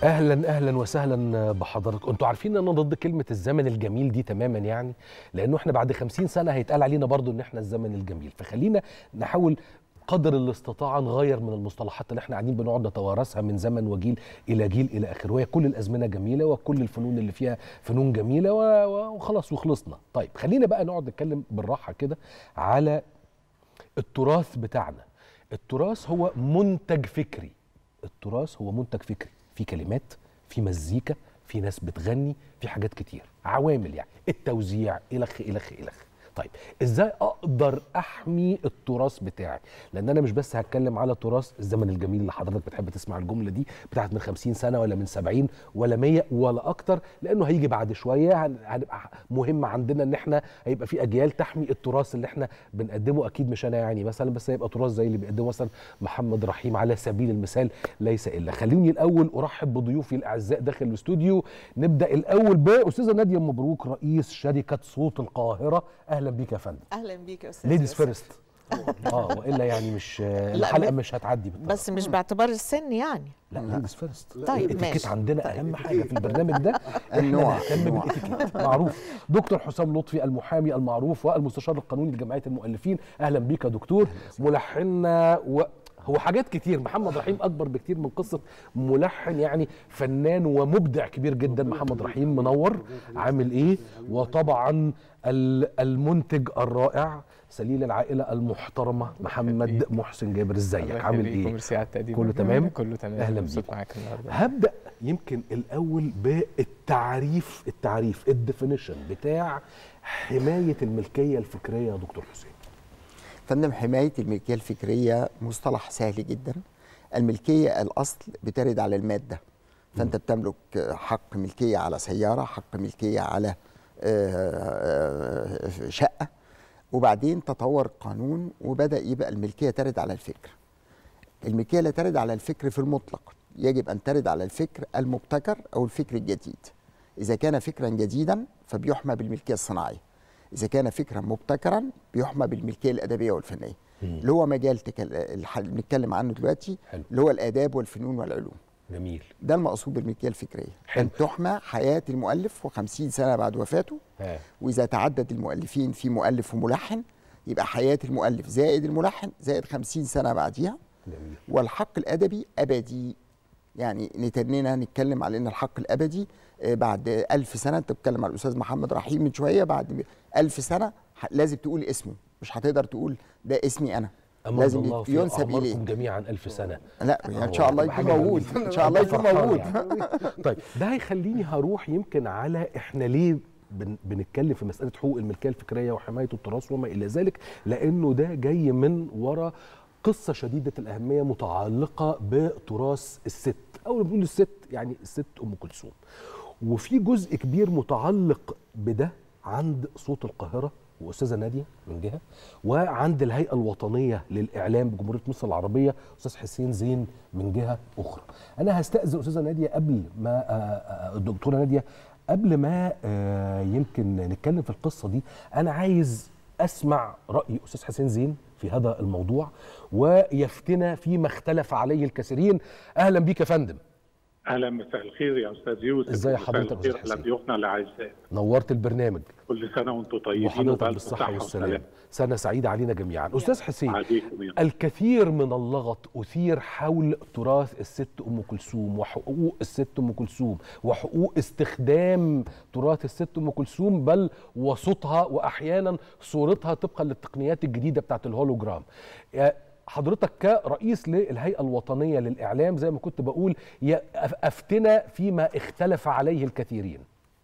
اهلا اهلا وسهلا بحضرتك انتوا عارفين ان انا ضد كلمه الزمن الجميل دي تماما يعني لانه احنا بعد خمسين سنه هيتقال علينا برضو ان احنا الزمن الجميل فخلينا نحاول قدر الاستطاع نغير من المصطلحات اللي احنا قاعدين بنقعد نتوارثها من زمن وجيل الى جيل الى اخره وهي كل الازمنه جميله وكل الفنون اللي فيها فنون جميله و- و- وخلاص وخلصنا طيب خلينا بقى نقعد نتكلم بالراحه كده على التراث بتاعنا التراث هو منتج فكري التراث هو منتج فكري في كلمات في مزيكا في ناس بتغني في حاجات كتير عوامل يعني التوزيع الخ الخ الخ طيب ازاي اقدر احمي التراث بتاعي لان انا مش بس هتكلم على تراث الزمن الجميل اللي حضرتك بتحب تسمع الجمله دي بتاعت من 50 سنه ولا من 70 ولا 100 ولا اكتر لانه هيجي بعد شويه هن- هنبقى مهم عندنا ان احنا هيبقى في اجيال تحمي التراث اللي احنا بنقدمه اكيد مش انا يعني مثلا بس هيبقى تراث زي اللي بيقدمه مثلا محمد رحيم على سبيل المثال ليس الا خلوني الاول ارحب بضيوفي الاعزاء داخل الاستوديو نبدا الاول باستاذه ناديه مبروك رئيس شركه صوت القاهره اهلا بيك يا فندم اهلا بيك يا استاذ ليديز يوسف. فيرست اه والا يعني مش الحلقه ب- مش هتعدي بالطبع. بس مش باعتبار السن يعني لا ليديز فيرست طيب، الاتيكيت ماشي. عندنا اهم حاجه في البرنامج ده احنا النوع، نهتم النوع. بالاتيكيت معروف دكتور حسام لطفي المحامي المعروف والمستشار القانوني لجمعيه المؤلفين اهلا بيك يا دكتور ملحننا و هو حاجات كتير محمد رحيم اكبر بكتير من قصه ملحن يعني فنان ومبدع كبير جدا محمد رحيم منور عامل ايه وطبعا ال- المنتج الرائع سليل العائله المحترمه محمد محسن جابر ازيك عامل ايه ميرسي على التقديم كله تمام؟ كله تمام أهلاً مبسوط بيك. معاك النهارده هبدا يمكن الاول بالتعريف التعريف الديفينيشن بتاع حمايه الملكيه الفكريه يا دكتور حسين فندم حماية الملكية الفكرية مصطلح سهل جدا الملكية الأصل بترد على المادة فأنت بتملك حق ملكية على سيارة حق ملكية على آه، آه، شقة وبعدين تطور القانون وبدأ يبقى الملكية ترد على الفكر الملكية لا ترد على الفكر في المطلق يجب أن ترد على الفكر المبتكر أو الفكر الجديد إذا كان فكرا جديدا فبيحمى بالملكية الصناعية إذا كان فكرا مبتكرا بيحمى بالملكية الأدبية والفنية اللي هو مجال تكل... الح- اللي بنتكلم عنه دلوقتي حلو. اللي هو الآداب والفنون والعلوم جميل ده المقصود بالملكية الفكرية حلو. أن تحمى حياة المؤلف وخمسين سنة بعد وفاته ها وإذا تعدد المؤلفين في مؤلف وملحن يبقى حياة المؤلف زائد الملحن زائد خمسين سنة بعديها جميل والحق الادبي ابدي يعني نتنينا نتكلم على ان الحق الابدي آه، بعد ألف سنه انت بتتكلم على الاستاذ محمد رحيم من شويه بعد ألف سنه ح- لازم تقول اسمه مش هتقدر تقول ده اسمي انا أمد لازم الله في ينسب اليه أعماركم جميعا ألف سنة لا يعني ان شاء الله يكون حاجة موجود جميلة. ان شاء الله يكون فرحان موجود يعني. طيب ده هيخليني هروح يمكن على احنا ليه بن بنتكلم في مسألة حقوق الملكية الفكرية وحماية التراث وما إلى ذلك لأنه ده جاي من ورا قصة شديدة الأهمية متعلقة بتراث الست أو بنقول الست يعني الست أم كلثوم وفي جزء كبير متعلق بده عند صوت القاهرة واستاذه ناديه من جهه وعند الهيئه الوطنيه للاعلام بجمهوريه مصر العربيه استاذ حسين زين من جهه اخرى. انا هستاذن استاذه ناديه قبل ما آه، آه، الدكتوره ناديه قبل ما آه، يمكن نتكلم في القصه دي انا عايز اسمع راي استاذ حسين زين في هذا الموضوع ويفتنا فيما اختلف عليه الكثيرين. اهلا بيك يا فندم. اهلا مساء الخير يا استاذ يوسف إزاي ومساء حضرتك يا الخير أستاذ على حسين؟ ضيوفنا الاعزاء نورت البرنامج كل سنه وانتم طيبين وحضرتك وبألف بالصحة صحة والسلام وسلامة. سنة سعيدة علينا جميعا أستاذ حسين عليكم يا الكثير من اللغط أثير حول تراث الست أم كلثوم وحقوق الست أم كلثوم وحقوق استخدام تراث الست أم كلثوم بل وصوتها وأحيانا صورتها طبقا للتقنيات الجديدة بتاعت الهولوجرام يا حضرتك كرئيس للهيئة الوطنية للإعلام زي ما كنت بقول يا أف- أفتنا فيما اختلف عليه الكثيرين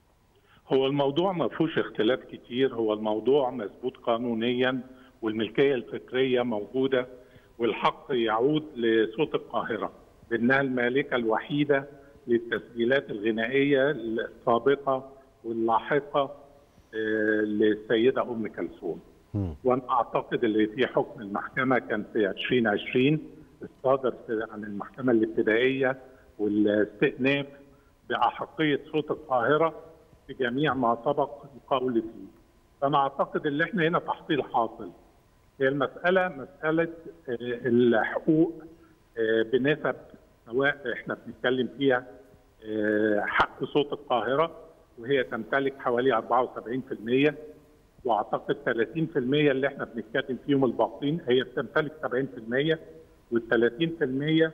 هو الموضوع ما فيهوش اختلاف كتير هو الموضوع مظبوط قانونيا والملكيه الفكريه موجوده والحق يعود لصوت القاهره بانها المالكه الوحيده للتسجيلات الغنائيه السابقه واللاحقه آه، للسيده ام كلثوم. وانا اعتقد اللي في حكم المحكمه كان في 2020 الصادر في- عن المحكمه الابتدائيه والاستئناف باحقيه صوت القاهره في جميع ما سبق القول فيه. فانا اعتقد ان احنا هنا تحصيل حاصل. هي المساله مساله آه، الحقوق آه، بنسب سواء احنا بنتكلم فيها آه، حق صوت القاهره وهي تمتلك حوالي 74% واعتقد 30% اللي احنا بنتكلم فيهم الباقين هي بتمتلك 70% وال 30%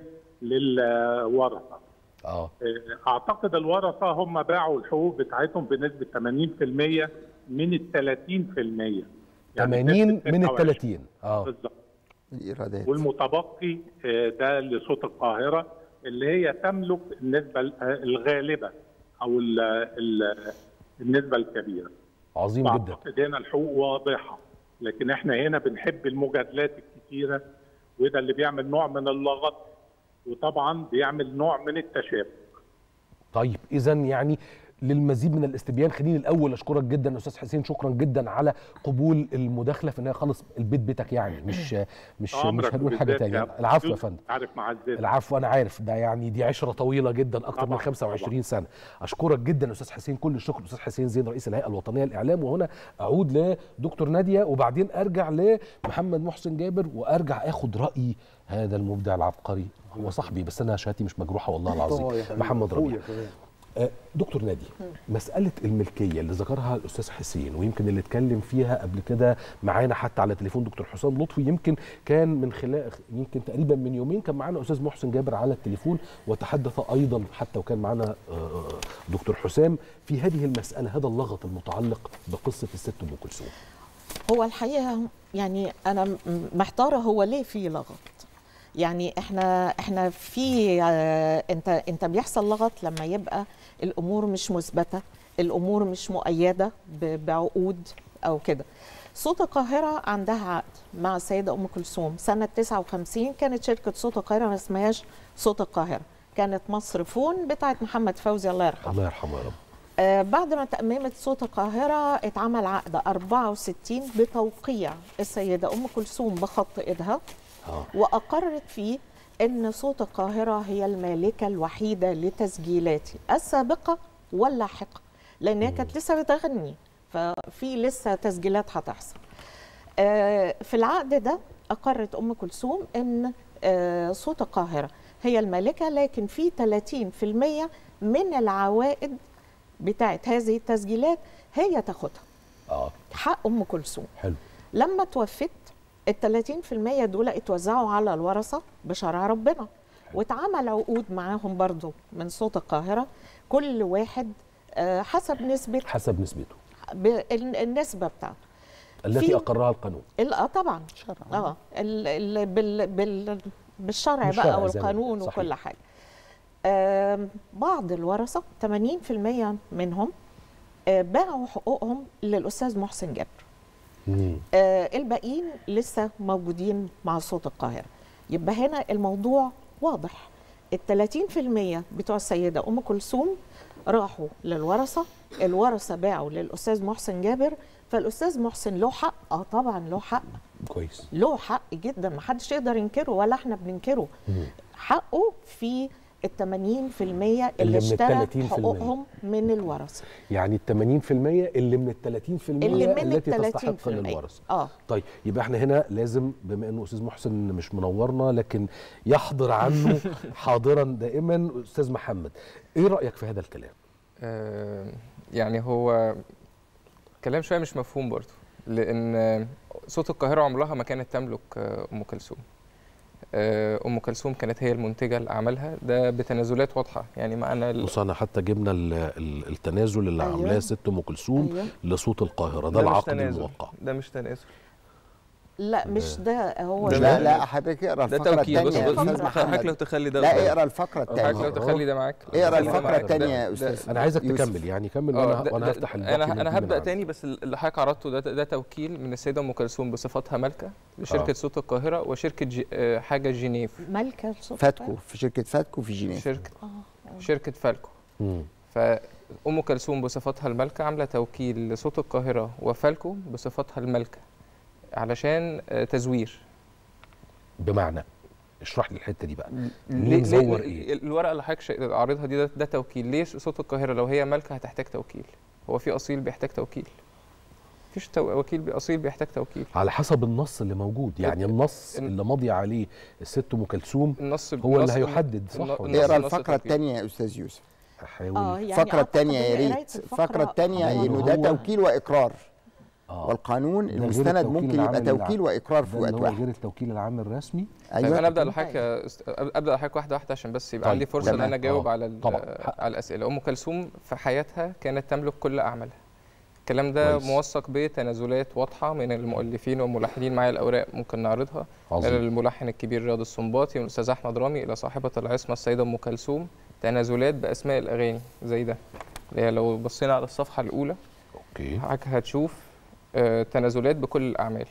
للورثه. اه اعتقد الورثه هم باعوا الحقوق بتاعتهم بنسبه 80% من ال 30% 80 من ال 26. 30 اه بالظبط الايرادات والمتبقي آه، ده لصوت القاهره اللي هي تملك النسبه ال- آه، الغالبه او ال- ال- النسبه الكبيره. عظيم جدا واعتقد هنا الحقوق واضحه لكن احنا هنا بنحب المجادلات الكتيره وده اللي بيعمل نوع من اللغط وطبعا بيعمل نوع من التشابه. طيب اذا يعني للمزيد من الاستبيان خليني الاول اشكرك جدا استاذ حسين شكرا جدا على قبول المداخله في النهايه خالص البيت بيتك يعني مش مش مش أمرك هنقول حاجه بالذات تانية يا العفو يا يوسف، فندم عارف معزتك العفو انا عارف ده يعني دي عشره طويله جدا اكتر من طبعاً، 25 سنه اشكرك جدا استاذ حسين كل الشكر استاذ حسين زين رئيس الهيئه الوطنيه للاعلام وهنا اعود لدكتور ناديه وبعدين ارجع لمحمد محسن جابر وارجع اخد راي هذا المبدع العبقري هو صاحبي بس انا شهادتي مش مجروحه والله العظيم محمد ربيع آه، دكتور نادي مسألة الملكية اللي ذكرها الأستاذ حسين ويمكن اللي اتكلم فيها قبل كده معانا حتى على تليفون دكتور حسام لطفي يمكن كان من خلال يمكن تقريبا من يومين كان معانا أستاذ محسن جابر على التليفون وتحدث أيضا حتى وكان معانا آه، دكتور حسام في هذه المسألة هذا اللغط المتعلق بقصة الست أم كلثوم هو الحقيقه يعني انا م- محتاره هو ليه في لغط يعني احنا احنا في آه، انت انت بيحصل لغط لما يبقى الامور مش مثبته الامور مش مؤيده ب- بعقود او كده صوت القاهرة عندها عقد مع السيدة أم كلثوم سنة 59 كانت شركة صوت القاهرة ما اسمهاش صوت القاهرة كانت مصر فون بتاعت محمد فوزي الله يرحمه الله يرحمه يا رب آه، بعد ما تأممت صوت القاهرة اتعمل عقد 64 بتوقيع السيدة أم كلثوم بخط إيدها آه. وأقرت فيه أن صوت القاهرة هي المالكة الوحيدة لتسجيلاتي السابقة واللاحقة لأن هي كانت لسه بتغني ففي لسه تسجيلات هتحصل آه، في العقد ده أقرت أم كلثوم أن آه، صوت القاهرة هي المالكة لكن في 30% من العوائد بتاعت هذه التسجيلات هي تاخدها اه حق ام كلثوم حلو لما توفت ال 30% دول اتوزعوا على الورثه بشرع ربنا واتعمل عقود معاهم برضو من صوت القاهره كل واحد آه، حسب نسبه حسب نسبته ب- ال- النسبه بتاعته التي في- أقرها القانون ال- اه طبعا شرعا. اه ال ال بال بال بالشرع بالشرع بقى زي ما والقانون صحيح. وكل حاجه آم، بعض الورثه 80% منهم آه، باعوا حقوقهم للاستاذ محسن جابر مم. آه، الباقيين لسه موجودين مع صوت القاهرة يبقى هنا الموضوع واضح ال 30% بتوع السيدة أم كلثوم راحوا للورثة الورثة باعوا للأستاذ محسن جابر فالأستاذ محسن له حق اه طبعا له حق كويس له حق جدا ما حدش يقدر ينكره ولا احنا بننكره مم. حقه في ال 80% اللي, اللي من اشترى 30%. حقوقهم من الورثة يعني ال 80% اللي من ال 30% اللي من التي ال تستحق 30% للورثه اه طيب يبقى احنا هنا لازم بما انه استاذ محسن مش منورنا لكن يحضر عنه حاضرا دائما استاذ محمد ايه رايك في هذا الكلام آه، يعني هو كلام شويه مش مفهوم برضه لان آه، صوت القاهره عمرها ما كانت تملك آه، ام كلثوم آه، ام كلثوم كانت هي المنتجه لاعمالها ده بتنازلات واضحه يعني معنا ال- بص انا حتى جبنا ال- ال- التنازل اللي أيوة. عاملاه ست ام كلثوم أيوة. لصوت القاهره ده مش العقد تنازل، الموقع ده مش تنازل لا مش ده هو ده لا ده- لا حضرتك اقرا ده الفقره توكيل بص الثانيه يا بص استاذ حضرتك لو محمد تخلي ده لا اقرا الفقره حضرتك لو الثانيه تخلي ده معاك اقرا خلي ده الفقره معاك. ده- الثانيه يا ده- استاذ انا عايزك يوسف. تكمل يعني كمل آه، وانا ده- وانا ده- هفتح الباقي انا اللي انا فيه من هبدا عندي. تاني بس اللي حضرتك عرضته ده ده توكيل من السيده ام كلثوم بصفتها مالكه لشركه آه. صوت القاهره وشركه جي آه، حاجه جنيف مالكة صوت فاتكو في شركه فاتكو في جنيف شركه شركه فالكو مم. فأم كلثوم بصفتها المالكة عاملة توكيل لصوت القاهرة وفالكو بصفتها المالكة علشان آه، تزوير بمعنى اشرح لي الحته دي بقى ليه- مزور ليه- إيه؟ الورقة اللي حضرتك شا- عارضها دي ده, ده توكيل ليه صوت القاهرة لو هي مالكة هتحتاج توكيل هو في أصيل بيحتاج توكيل مفيش تو... وكيل بي- أصيل بيحتاج توكيل على حسب النص اللي موجود يعني النص إن- اللي ماضي عليه الست ام كلثوم النص هو اللي النص- هيحدد صح الن- ولا النص- اقرا النص الفقره توكيل. الثانيه يا استاذ يوسف هحاول اه يعني الفقره أعتقد الثانيه يا إن قراية ريت الفقرة الفقره الثانيه هو- انه ده هو- توكيل واقرار آه. والقانون ده غير المستند التوكيل ممكن العام يبقى اللي توكيل ع- واقرار ده في اللي وقت هو واحد غير التوكيل العام الرسمي طيب انا ايوه ابدا لحضرتك يا أست- ابدا لحضرتك واحده واحده عشان بس يبقى طيب، عندي فرصه ان تمام. انا اجاوب آه، على ال- طبعاً. على الاسئله ام كلثوم في حياتها كانت تملك كل اعمالها الكلام ده كويس. موثق بتنازلات واضحه من المؤلفين والملحنين معايا الاوراق ممكن نعرضها من عظيم الملحن الكبير رياض السنباطي والاستاذ احمد رامي الى صاحبه العصمه السيده ام كلثوم تنازلات باسماء الاغاني زي ده اللي هي لو بصينا على الصفحه الاولى اوكي حضرتك هتشوف آه، تنازلات بكل الاعمال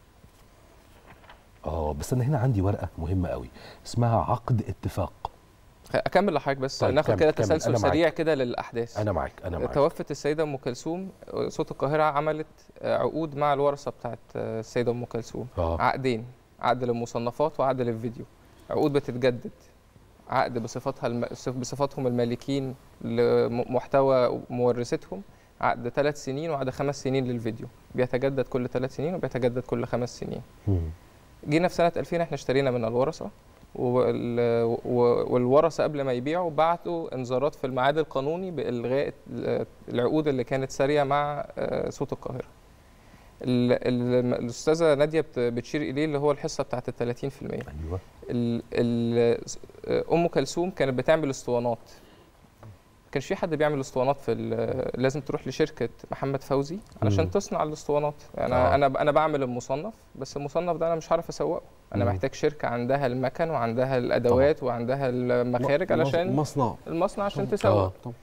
اه بس انا هنا عندي ورقه مهمه قوي اسمها عقد اتفاق اكمل لحضرتك بس طيب، ناخد كمل، كده كمل. تسلسل أنا معاك. سريع كده للاحداث انا معاك انا معاك توفت السيده ام كلثوم صوت القاهره عملت عقود مع الورثه بتاعت السيده ام كلثوم اه عقدين عقد للمصنفات وعقد للفيديو عقود بتتجدد عقد بصفتها الم... بصفتهم المالكين لمحتوى مورثتهم عقد ثلاث سنين وعقد خمس سنين للفيديو بيتجدد كل ثلاث سنين وبيتجدد كل خمس سنين مم. جينا في سنه 2000 احنا اشترينا من الورثه وال- و- والورثه قبل ما يبيعوا بعتوا انذارات في الميعاد القانوني بالغاء ال- العقود اللي كانت ساريه مع آه، صوت القاهره. ال- ال- الاستاذه ناديه بت- بتشير اليه اللي هو الحصه بتاعت ال 30%. ايوه ال- ال- ام كلثوم كانت بتعمل اسطوانات ما كانش في حد بيعمل اسطوانات في ال- لازم تروح لشركه محمد فوزي علشان مم. تصنع الاسطوانات يعني آه. انا انا بعمل المصنف بس المصنف ده انا مش عارف اسوقه انا مم. محتاج شركه عندها المكن وعندها الادوات وعندها المخارج علشان مصنع المصنع عشان طبعاً. تسوق آه. طبعاً.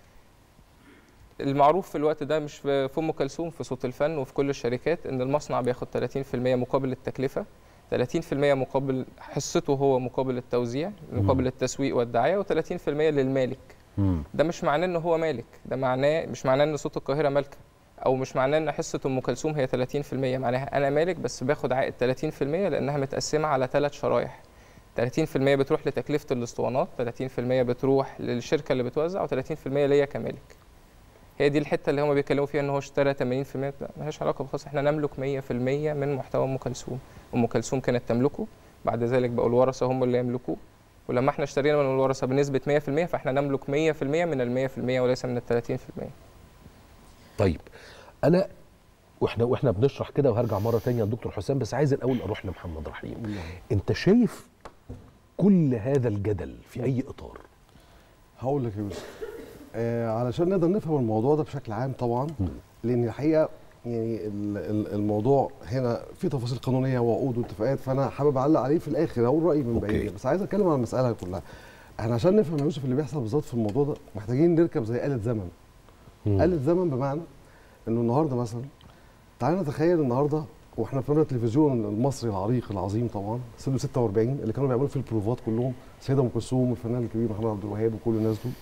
المعروف في الوقت ده مش في في ام كلثوم في صوت الفن وفي كل الشركات ان المصنع بياخد 30% مقابل التكلفه 30% مقابل حصته هو مقابل التوزيع مقابل التسويق والدعايه و30% للمالك مم. ده مش معناه ان هو مالك ده معناه مش معناه ان صوت القاهره مالكه او مش معناه ان حصه ام كلثوم هي 30% معناها انا مالك بس باخد عائد 30% لانها متقسمه على ثلاث شرايح 30% بتروح لتكلفه الاسطوانات 30% بتروح للشركه اللي بتوزع و30% ليا كمالك هي دي الحته اللي هم بيتكلموا فيها ان هو اشترى 80% لا ملهاش علاقه بخصوص احنا نملك 100% من محتوى ام كلثوم ام كلثوم كانت تملكه بعد ذلك بقوا الورثه هم اللي يملكوه ولما احنا اشترينا من الورثه بنسبه 100% فاحنا نملك 100% من ال 100% وليس من ال 30% طيب انا واحنا واحنا بنشرح كده وهرجع مره تانية للدكتور حسام بس عايز الاول اروح لمحمد رحيم انت شايف كل هذا الجدل في اي اطار هقول لك يا يوسف آه علشان نقدر نفهم الموضوع ده بشكل عام طبعا مم. لان الحقيقه يعني ال- ال- الموضوع هنا في تفاصيل قانونيه وعقود واتفاقات فانا حابب اعلق عليه في الاخر اقول رايي من أوكي. بعيد بس عايز اتكلم عن المساله كلها احنا عشان نفهم يا يوسف اللي بيحصل بالظبط في الموضوع ده محتاجين نركب زي آلة زمن مم. آلة زمن بمعنى انه النهارده مثلا تعالى نتخيل النهارده واحنا في التلفزيون المصري العريق العظيم طبعا سنه 46 اللي كانوا بيعملوا فيه البروفات كلهم السيده ام كلثوم والفنان الكبير محمد عبد الوهاب وكل الناس دول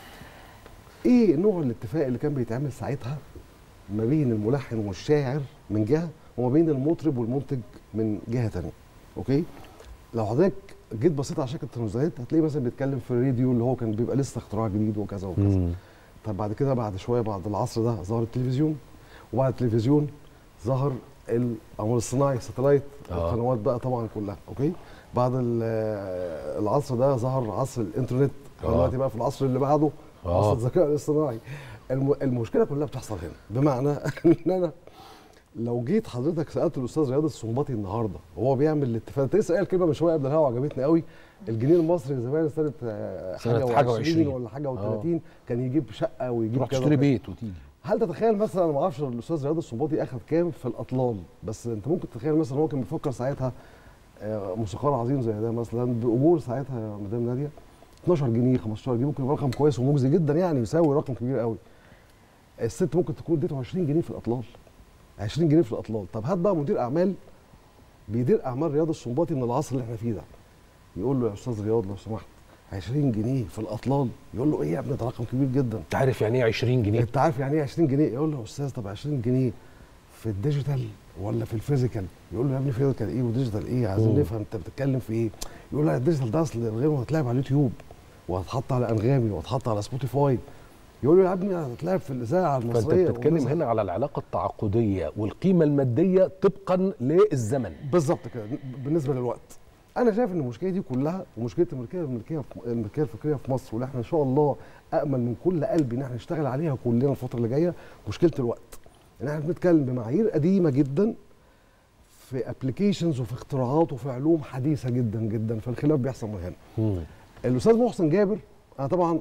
ايه نوع الاتفاق اللي كان بيتعمل ساعتها ما بين الملحن والشاعر من جهه وما بين المطرب والمنتج من جهه ثانيه اوكي لو حضرتك جيت بصيت على شركه التنزيلات هتلاقي مثلا بيتكلم في الراديو اللي هو كان بيبقى لسه اختراع جديد وكذا وكذا مم. طب بعد كده بعد شويه بعد العصر ده ظهر التلفزيون وبعد التلفزيون ظهر القمر الصناعي الساتلايت آه. القنوات بقى طبعا كلها اوكي بعد ال- آه، العصر ده ظهر عصر الانترنت آه. دلوقتي بقى في العصر اللي بعده آه. عصر الذكاء الاصطناعي الم- المشكله كلها بتحصل هنا بمعنى ان انا لو جيت حضرتك سالت الاستاذ رياض السنباطي النهارده وهو بيعمل الاتفاق انت لسه قايل كلمه من شويه قبل الهوا وعجبتني قوي الجنيه المصري زمان سنه آه، سنة حاجه حاجة و20 وعشرين. ولا حاجه آه. و30 كان يجيب شقه ويجيب تروح كذا تشتري وكذا. بيت وتيجي هل تتخيل مثلا أنا ما اعرفش الاستاذ رياض السنباطي اخذ كام في الاطلال بس انت ممكن تتخيل مثلا هو كان بيفكر ساعتها آه، موسيقار عظيم زي ده مثلا باجور ساعتها يا مدام ناديه 12 جنيه 15 جنيه ممكن يبقى رقم كويس ومجزي جدا يعني يساوي رقم كبير قوي الست ممكن تكون اديته 20 جنيه في الاطلال 20 جنيه في الاطلال طب هات بقى مدير اعمال بيدير اعمال رياض السنباطي من العصر اللي احنا فيه ده يقول له يا استاذ رياض لو سمحت 20 جنيه في الاطلال يقول له ايه يا ابني ده رقم كبير جدا انت عارف يعني ايه 20 جنيه انت عارف يعني ايه 20 جنيه يقول له يا استاذ طب 20 جنيه في الديجيتال ولا في الفيزيكال يقول له يا ابني فيزيكال ايه وديجيتال ايه عايزين مم. نفهم انت بتتكلم في ايه يقول له لا الديجيتال ده اصل الغير هتلعب على اليوتيوب وهتحط على انغامي وهتحط على سبوتيفاي يقول له يا ابني هتلعب في الاذاعه فانت المصريه بتتكلم والناس- هنا على العلاقه التعاقديه والقيمه الماديه طبقا للزمن بالظبط كده بالنسبه للوقت انا شايف ان المشكله دي كلها ومشكله الملكيه الملكيه في- الملكيه الفكريه في مصر واللي احنا ان شاء الله امل من كل قلبي ان احنا نشتغل عليها كلنا الفتره اللي جايه مشكله الوقت ان احنا بنتكلم بمعايير قديمه جدا في ابلكيشنز وفي اختراعات وفي علوم حديثه جدا جدا فالخلاف بيحصل من هنا مم. الاستاذ محسن جابر انا طبعا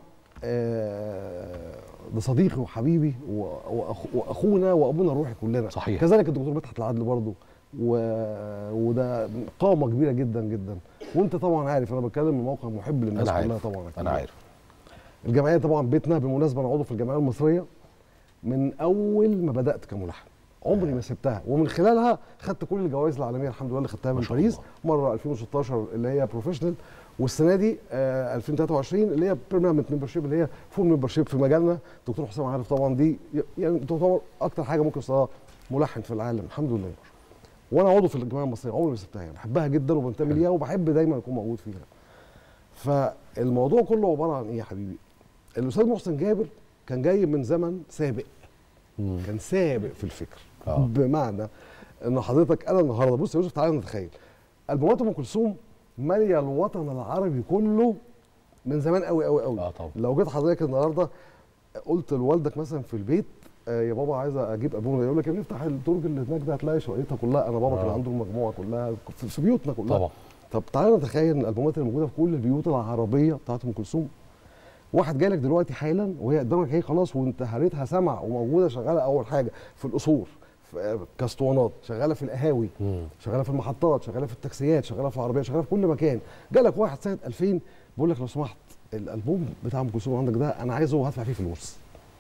آه، ده صديقي وحبيبي و- وأخ- واخونا وابونا الروحي كلنا صحيح. كذلك الدكتور مدحت العدل برضه و... وده قامه كبيره جدا جدا وانت طبعا عارف انا بتكلم من موقع محب للناس انا كلها عارف طبعا انا عارف الجمعيه طبعا بيتنا بالمناسبه انا عضو في الجمعيه المصريه من اول ما بدات كملحن عمري ما سبتها ومن خلالها خدت كل الجوائز العالميه الحمد لله اللي خدتها من ما شاء باريس الله. مره 2016 اللي هي بروفيشنال والسنه دي آه 2023 اللي هي بيرمننت ممبرشيب اللي هي فول ممبرشيب في مجالنا دكتور حسام عارف طبعا دي يعني تعتبر اكتر حاجه ممكن يوصلها ملحن في العالم الحمد لله وانا عضو في الجمعيه المصريه عمري ما سبتها يعني بحبها جدا وبنتمي ليها وبحب دايما اكون موجود فيها فالموضوع كله عباره عن ايه يا حبيبي الاستاذ محسن جابر كان جاي من زمن سابق مم. كان سابق في الفكر آه. بمعنى ان حضرتك انا النهارده بص يا يوسف تعالى نتخيل البومات ام كلثوم ماليه الوطن العربي كله من زمان قوي قوي قوي اه طبعا لو جيت حضرتك النهارده قلت لوالدك مثلا في البيت آه يا بابا عايز اجيب ابونا يقول لك يا ابني افتح الدرج اللي هناك ده هتلاقي شقتها كلها انا بابا آه. كان عنده المجموعه كلها في في بيوتنا كلها طبعا طب تعالى نتخيل ان الالبومات اللي موجوده في كل البيوت العربيه بتاعت ام كلثوم واحد جاي لك دلوقتي حالا وهي قدامك هي خلاص وانت هريتها سمع وموجوده شغاله اول حاجه في القصور في كاسطوانات شغاله في القهاوي مم. شغاله في المحطات شغاله في التاكسيات شغاله في العربيه شغاله في كل مكان جالك واحد سنه 2000 بيقول لك لو سمحت الالبوم بتاع ام كلثوم عندك ده انا عايزه وهدفع فيه فلوس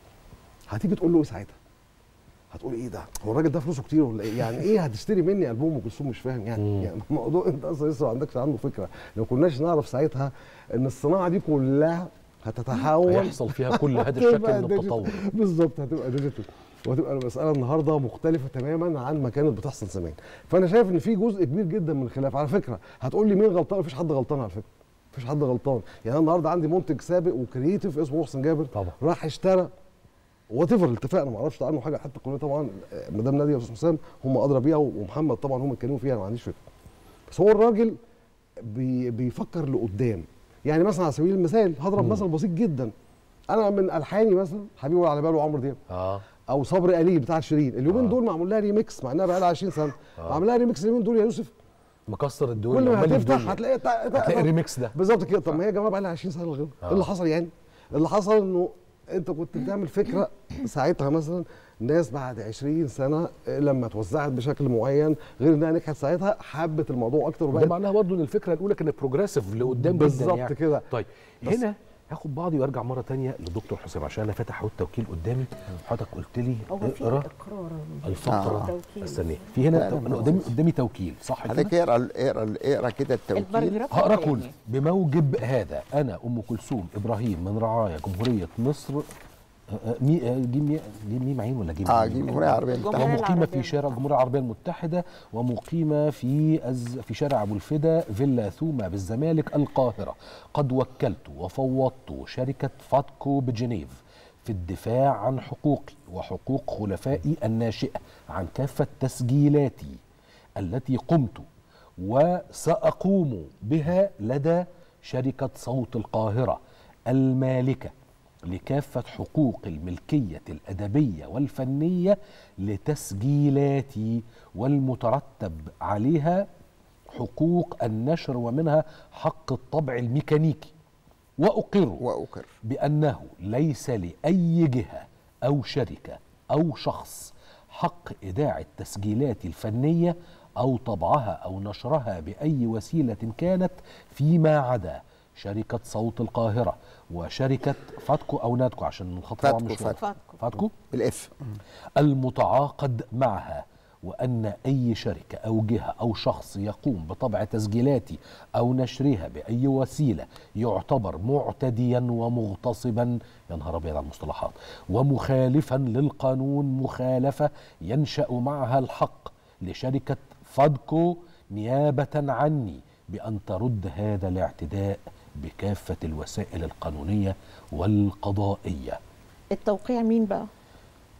هتيجي تقول له ايه ساعتها هتقول ايه ده هو الراجل ده فلوسه كتير ولا ايه يعني ايه هتشتري مني البوم ام كلثوم مش فاهم يعني مم. يعني الموضوع انت اصلا لسه ما عندكش عنه فكره لو كناش نعرف ساعتها ان الصناعه دي كلها هتتحول هيحصل فيها كل هذا الشكل هتبقى من ديجيتال. التطور بالظبط هتبقى ديجيتال وهتبقى المساله النهارده مختلفه تماما عن ما كانت بتحصل زمان فانا شايف ان في جزء كبير جدا من الخلاف على فكره هتقول لي مين غلطان مفيش حد غلطان على فكره مفيش حد غلطان يعني انا النهارده عندي منتج سابق وكرييتيف اسمه محسن جابر طبعا راح اشترى وات ايفر الاتفاق انا ما اعرفش عنه حاجه حتى القانونيه طبعا آه، مدام ناديه واستاذ حسام هم ادرى بيها ومحمد طبعا هم اتكلموا فيها انا ما عنديش فكره بس هو الراجل بي بيفكر لقدام يعني مثلا على سبيل المثال هضرب مم. مثل بسيط جدا انا من الحاني مثلا حبيبي ولا على باله عمرو دياب اه او صبري قليل بتاع شيرين اليومين آه. دول معمول لها ريميكس مع انها بقى لها 20 سنه آه. معمول لها ريميكس اليومين دول يا يوسف مكسر الدنيا كل ما ومالي هتفتح الدنيا. هتلاقي تا- تا- هتلاقي الريميكس ده بالظبط كده طب ما هي يا جماعه بقى لها 20 سنه الغنى آه. ايه اللي حصل يعني؟ اللي حصل انه انت كنت بتعمل فكره ساعتها مثلا ناس بعد 20 سنه لما اتوزعت بشكل معين غير انها نجحت ساعتها حبت الموضوع اكتر ده وبقت معناها برضو ان الفكره الاولى كانت بروجريسيف لقدام جدا بالظبط يعني. كده طيب بس- هنا هاخد بعضي وارجع مره تانية لدكتور حسام عشان انا فاتح اهو التوكيل قدامي حضرتك قلت لي هو في اقرا اقرار الفقره توكيل. استني في هنا لا، لا، انا ما قدامي هو- قدامي توكيل صح كده حضرتك اقرا اقرا اقرا كده التوكيل الباراجراف هقرا التاني. كله بموجب هذا انا ام كلثوم ابراهيم من رعايا جمهوريه مصر آه، آه، مي آه، جيم مي- جيم ميم عين ولا جيم اه ميم؟ جمهوريه عربيه جمهورية المتحده ومقيمة العربية في شارع الجمهورية العربية المتحدة ومقيمة في أز في شارع أبو الفدا فيلا ثومة بالزمالك القاهرة قد وكلت وفوضت شركة فاتكو بجنيف في الدفاع عن حقوقي وحقوق خلفائي الناشئة عن كافة تسجيلاتي التي قمت وسأقوم بها لدى شركة صوت القاهرة المالكة لكافة حقوق الملكية الأدبية والفنية لتسجيلاتي والمترتب عليها حقوق النشر ومنها حق الطبع الميكانيكي وأقر واقر بأنه ليس لأي جهة أو شركة أو شخص حق إيداع التسجيلات الفنية أو طبعها أو نشرها بأي وسيلة كانت فيما عدا شركة صوت القاهرة وشركة فاتكو أو ناتكو عشان الخط طبعا فاتكو، مش فاتكو. فاتكو. فاتكو بالاف المتعاقد معها وأن أي شركة أو جهة أو شخص يقوم بطبع تسجيلاتي أو نشرها بأي وسيلة يعتبر معتديا ومغتصبا يا نهار أبيض على المصطلحات ومخالفا للقانون مخالفة ينشأ معها الحق لشركة فادكو نيابة عني بأن ترد هذا الاعتداء بكافة الوسائل القانونية والقضائية التوقيع مين بقى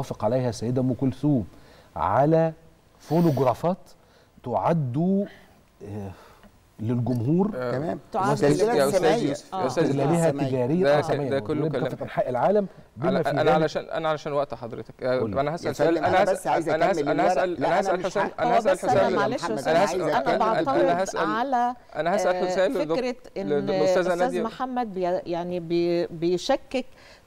توافق عليها السيده ام كلثوم على فونوجرافات تعد آه، للجمهور آه، تمام تعامل- تسجيلات يا استاذ سمعية. يوسف آه. يا استاذ استغلالها سمعية. تجاريا ده- آه، سمعية ده كله موجودة كلام. في انحاء العالم بما انا في انا ذلك علشان انا علشان وقت حضرتك آه، قول لي. انا يا هسال سؤال فندم، انا أنا بس عايز هسال انا أكمل هسال انا الورق. هسال لا، انا أنا هسال مش حسام عارف. انا هو هسال بس انا حسام معلش محمد، يا أنا استاذ عايز انا أكمل. بعترض أنا هسأل- على انا هسال آه، حسام لدك- فكره ان للأستاذة استاذ نادية. محمد بي يعني بي بيشكك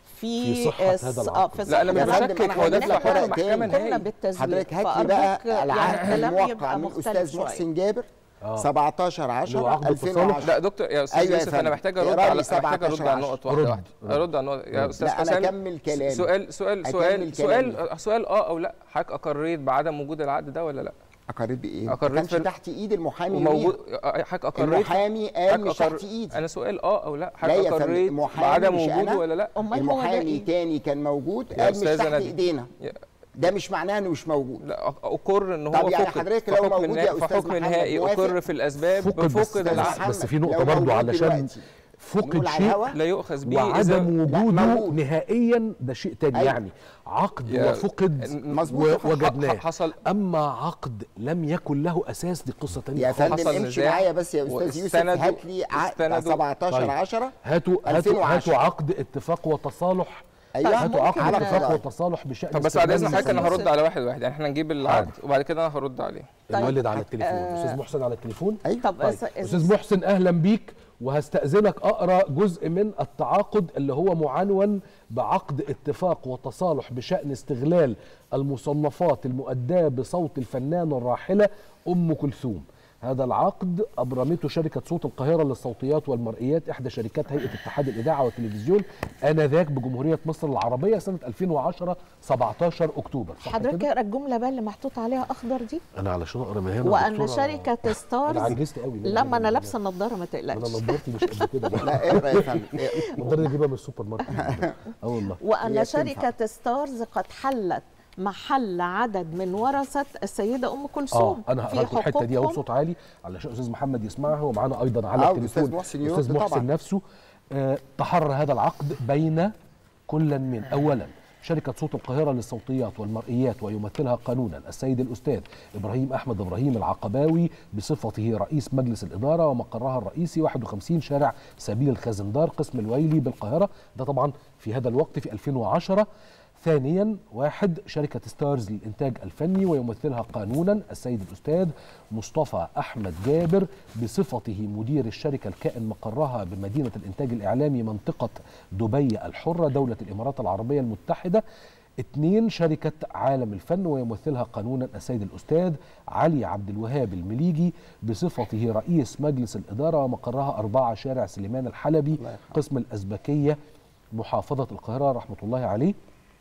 في في صحة آه، هذا الص- العقد. آه، في لا، أنا صحة مش العقد. بشكك، أنا هو ده هجيب في لك ورق حكم محكمة تاني. كنا نهائي بالتزوير حضرتك هات لي فأرجوك بقى يعني العقد كلام الموقع يبقى من مختلف الاستاذ شوية. محسن جابر آه. 17 اللي هو 10 عقد التصالح. 2010 لا دكتور يا استاذ أيوة يا يوسف انا فندم. محتاج ارد اقرأ على لي محتاج ارد 17 على نقط واحده رد. واحده رد. ارد على نقط يا استاذ لا انا حسام اكمل كلامي سؤال سؤال أكمل سؤال سؤال كلامي. سؤال اه او لا حضرتك اقريت بعدم وجود العقد ده ولا لا اقريت بايه؟ ما أقريت كانش في- تحت ايد المحامي وموجود يوميها. حضرتك اقريت المحامي قال حضرتك مش أقر- تحت ايدي انا سؤال اه او لا لا حضرتك يا فندم، اقريت محامي بعدم مش وجوده أنا. ولا لا امال هو ده المحامي ايه تاني كان موجود يا قال مش أستاذة تحت نادية. ايدينا يا- ده مش معناه انه مش موجود لا أق- اقر ان هو طب يعني فقد حضرتك في لو حكم موجود يا النهائي- في أستاذ حكم محمد نهائي موافق؟ اقر في الاسباب فقد بس, بفقد بس, العقد بس في لو نقطة برضو موجود علشان دلوقتي، فقد نقول على شيء الهوا؟ لا يؤخذ به وعدم اذا وجوده موجود. نهائيا ده شيء تاني أيوة. يعني عقد يا- وفقد مظبوط. و- وجدناه حصل اما عقد لم يكن له اساس دي قصه تانية يا خالص. فندم حصل امشي نزاع معايا بس يا استاذ يوسف واستندوا- هات لي عقد استندوا- 17 طيب. 10 هاتوا هاتوا 2010. هاتوا عقد اتفاق وتصالح ايوه هاتوا عقد ممكن- اتفاق على وتصالح بشان طب بس بعد اذن استخدام حضرتك انا المسلمين. هرد على واحد واحد يعني احنا نجيب العقد وبعد كده انا هرد عليه طيب. الوالد على التليفون آه، استاذ محسن على التليفون ايوه طب طيب أس- استاذ محسن اهلا بيك وهستأذنك اقرا جزء من التعاقد اللي هو معنون بعقد اتفاق وتصالح بشأن استغلال المصنفات المؤداة بصوت الفنانة الراحلة ام كلثوم هذا العقد ابرمته شركه صوت القاهره للصوتيات والمرئيات احدى شركات هيئه اتحاد الاذاعه والتلفزيون انذاك بجمهوريه مصر العربيه سنه 2010 17 اكتوبر صح حضرتك كده؟ اقرا الجمله بقى اللي محطوط عليها اخضر دي انا علشان اقرا من هنا وان دكتورة، شركه انا ستارز عجزت قوي لما انا لابسه النضاره ما انا تقلقش نضارتي مش قد كده بقى. لا اقرا يا فندم اقرا. النضاره دي اجيبها من السوبر ماركت اه والله وان هي شركه ستارز قد حلت محل عدد من ورثه السيده ام كلثوم اه انا هقرا لكم الحته دي اهو بصوت عالي علشان استاذ محمد يسمعها ومعانا ايضا على آه، التليفون والأستاذ محسن يرد استاذ محسن طبعاً. نفسه آه تحرر هذا العقد بين كل من اولا شركة صوت القاهرة للصوتيات والمرئيات ويمثلها قانونا السيد الأستاذ إبراهيم أحمد إبراهيم العقباوي بصفته رئيس مجلس الإدارة ومقرها الرئيسي 51 شارع سبيل الخازندار قسم الويلي بالقاهرة ده طبعا في هذا الوقت في 2010 ثانيا واحد شركة ستارز للإنتاج الفني ويمثلها قانونا السيد الأستاذ مصطفى أحمد جابر بصفته مدير الشركة الكائن مقرها بمدينة الإنتاج الإعلامي منطقة دبي الحرة دولة الإمارات العربية المتحدة اثنين شركة عالم الفن ويمثلها قانونا السيد الأستاذ علي عبد الوهاب المليجي بصفته رئيس مجلس الإدارة ومقرها أربعة شارع سليمان الحلبي قسم الأزبكية محافظة القاهرة رحمة الله عليه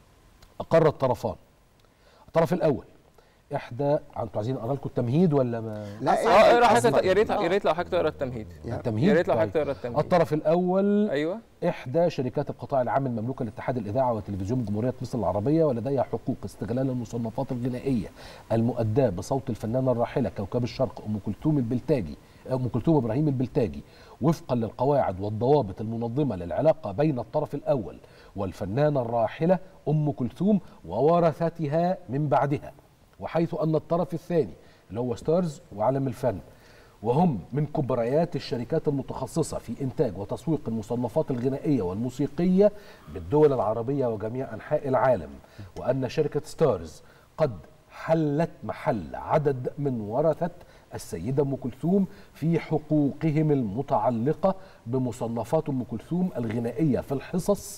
أقر الطرفان الطرف الأول إحدى أنتوا عايزين أقرأ لكم التمهيد ولا ما لا اه اقرا أصلاً. حضرتك يا ريت يا ريت لو حضرتك تقرا التمهيد التمهيد يا ريت لو طيب. حضرتك تقرا التمهيد الطرف الأول ايوه إحدى شركات القطاع العام المملوكة لاتحاد الإذاعة والتلفزيون جمهورية مصر العربية ولديها حقوق استغلال المصنفات الغنائية المؤداة بصوت الفنانة الراحلة كوكب الشرق أم كلثوم البلتاجي أم كلثوم إبراهيم البلتاجي وفقا للقواعد والضوابط المنظمة للعلاقة بين الطرف الأول والفنانة الراحلة أم كلثوم وورثتها من بعدها وحيث أن الطرف الثاني اللي هو ستارز وعالم الفن وهم من كبريات الشركات المتخصصة في إنتاج وتسويق المصنفات الغنائية والموسيقية بالدول العربية وجميع أنحاء العالم وأن شركة ستارز قد حلت محل عدد من ورثة السيدة أم كلثوم في حقوقهم المتعلقة بمصنفات أم كلثوم الغنائية في الحصص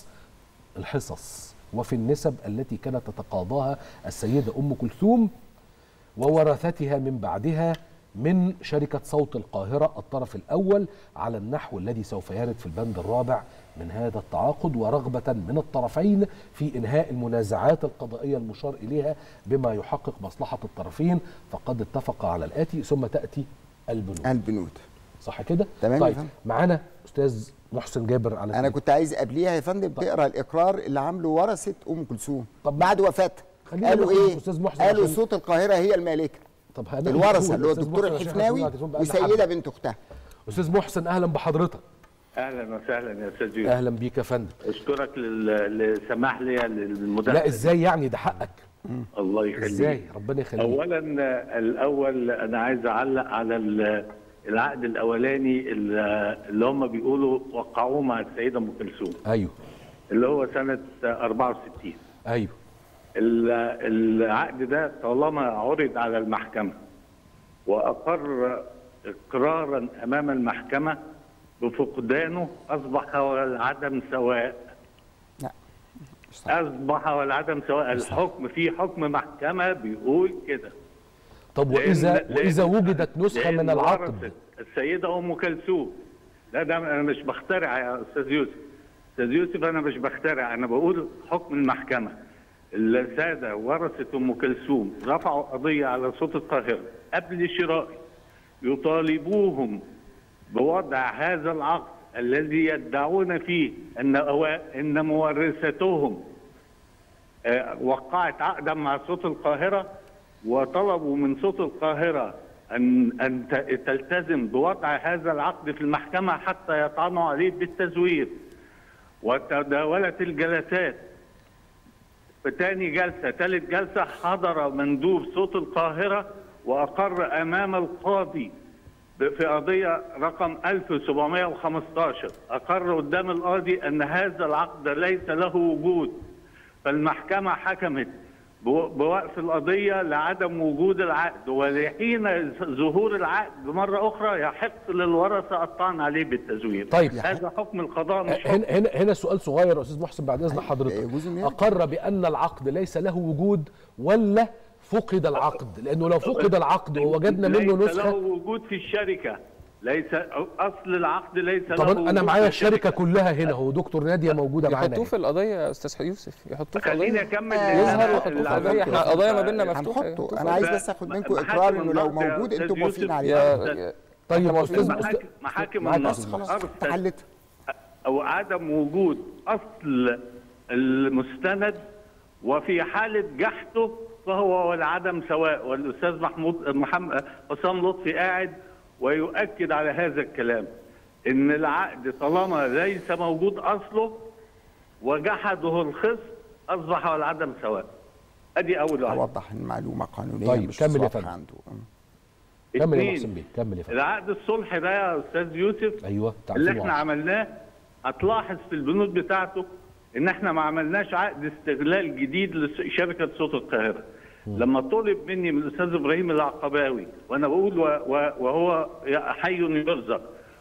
الحصص وفي النسب التي كانت تتقاضاها السيدة أم كلثوم وورثتها من بعدها من شركة صوت القاهرة الطرف الأول على النحو الذي سوف يرد في البند الرابع من هذا التعاقد ورغبة من الطرفين في إنهاء المنازعات القضائية المشار إليها بما يحقق مصلحة الطرفين فقد اتفق على الآتي ثم تأتي البنود البنود صح كده؟ تمام يا طيب فندم. معانا أستاذ محسن جابر على انا التليفون. كنت عايز قبليها يا فندم تقرا الاقرار اللي عامله ورثه ام كلثوم طب بعد وفاتها خلينا قالوا ناخد ايه أستاذ محسن قالوا عشان- صوت القاهره هي المالكه طب هناخد الورثه اللي هو أستاذ الدكتور محسن عشان الحفناوي إحنا بنسمع وسيده حبة. بنت اختها أستاذ محسن أهلا بحضرتك اهلا وسهلا يا استاذ يوسف أهلا بيك يا فندم اشكرك لل- للسماح لي للمداخله لا ازاي يعني ده حقك الله يخليك ازاي ربنا يخليك اولا الاول انا عايز اعلق على ال- العقد الاولاني اللي اللي هم بيقولوا وقعوه مع السيده ام كلثوم ايوه اللي هو سنه 64 ايوه ال- العقد ده طالما عرض على المحكمة وأقر إقرارا أمام المحكمة بفقدانه أصبح والعدم سواء لا مش صح. أصبح والعدم سواء الحكم في حكم محكمة بيقول كده طب لأن- واذا لأن- واذا وجدت نسخه لأن من العقد ورثت السيدة أم كلثوم لا ده أنا مش بخترع يا أستاذ يوسف أستاذ يوسف أنا مش بخترع أنا بقول حكم المحكمة السادة ورثة أم كلثوم رفعوا قضية على صوت القاهرة قبل شرائه يطالبوهم بوضع هذا العقد الذي يدعون فيه أن أوا- أن مورثتهم آه، وقعت عقدا مع صوت القاهرة وطلبوا من صوت القاهرة أن أن ت- تلتزم بوضع هذا العقد في المحكمة حتى يطعنوا عليه بالتزوير وتداولت الجلسات في تاني جلسة ثالث جلسة حضر مندوب صوت القاهرة وأقر أمام القاضي ب- في قضية رقم 1715 أقر قدام القاضي أن هذا العقد ليس له وجود فالمحكمة حكمت بو- بوقف القضية لعدم وجود العقد ولحين ظهور العقد مرة أخرى يحق للورثة الطعن عليه بالتزوير طيب. هذا حكم القضاء مش حكم هنا هنا هنا سؤال صغير يا استاذ محسن بعد اذن حضرتك يجوز إنه يرجع. اقر بان العقد ليس له وجود ولا فقد العقد لانه لو فقد العقد ووجدنا منه ليس له نسخه وجود في الشركة ليس اصل العقد ليس له طب وجود انا في معايا الشركه كلها هنا هو دكتور ناديه موجوده معانا يحطوه هنا. في القضيه يا استاذ يوسف يحطوه في خليني قضيه اكمل يظهر لأن ويحطوه في العدم- قضيه احنا القضايا ما بيننا مفتوحه هنحطه انا عايز بس اخد منكم محاكم اقرار انه لو النقد يا موجود أستاذ انتوا موافقين يوسف. عليه يا يا- طيب إحنا موافقين. استاذ محاكم أستاذ- محاكم معاك بس النقد خلاص أرسل اتحلت او عدم وجود اصل المستند وفي حاله جحده فهو والعدم سواء والاستاذ محمود محمد حسام لطفي قاعد ويؤكد على هذا الكلام ان العقد طالما ليس موجود اصله وجحده الخصم اصبح والعدم سواء ادي اول واحده اوضح المعلومه قانونيا طيب، مش كمل يا واضحة فندم. عنده كمل يا اتنين، محسن بيه كمل يا فندم العقد الصلح ده يا استاذ يوسف ايوه بتاع اللي 2010. احنا عملناه هتلاحظ في البنود بتاعته ان احنا ما عملناش عقد استغلال جديد لشركه صوت القاهره لما طلب مني من الاستاذ ابراهيم العقباوي وانا بقول و و وهو حي يرزق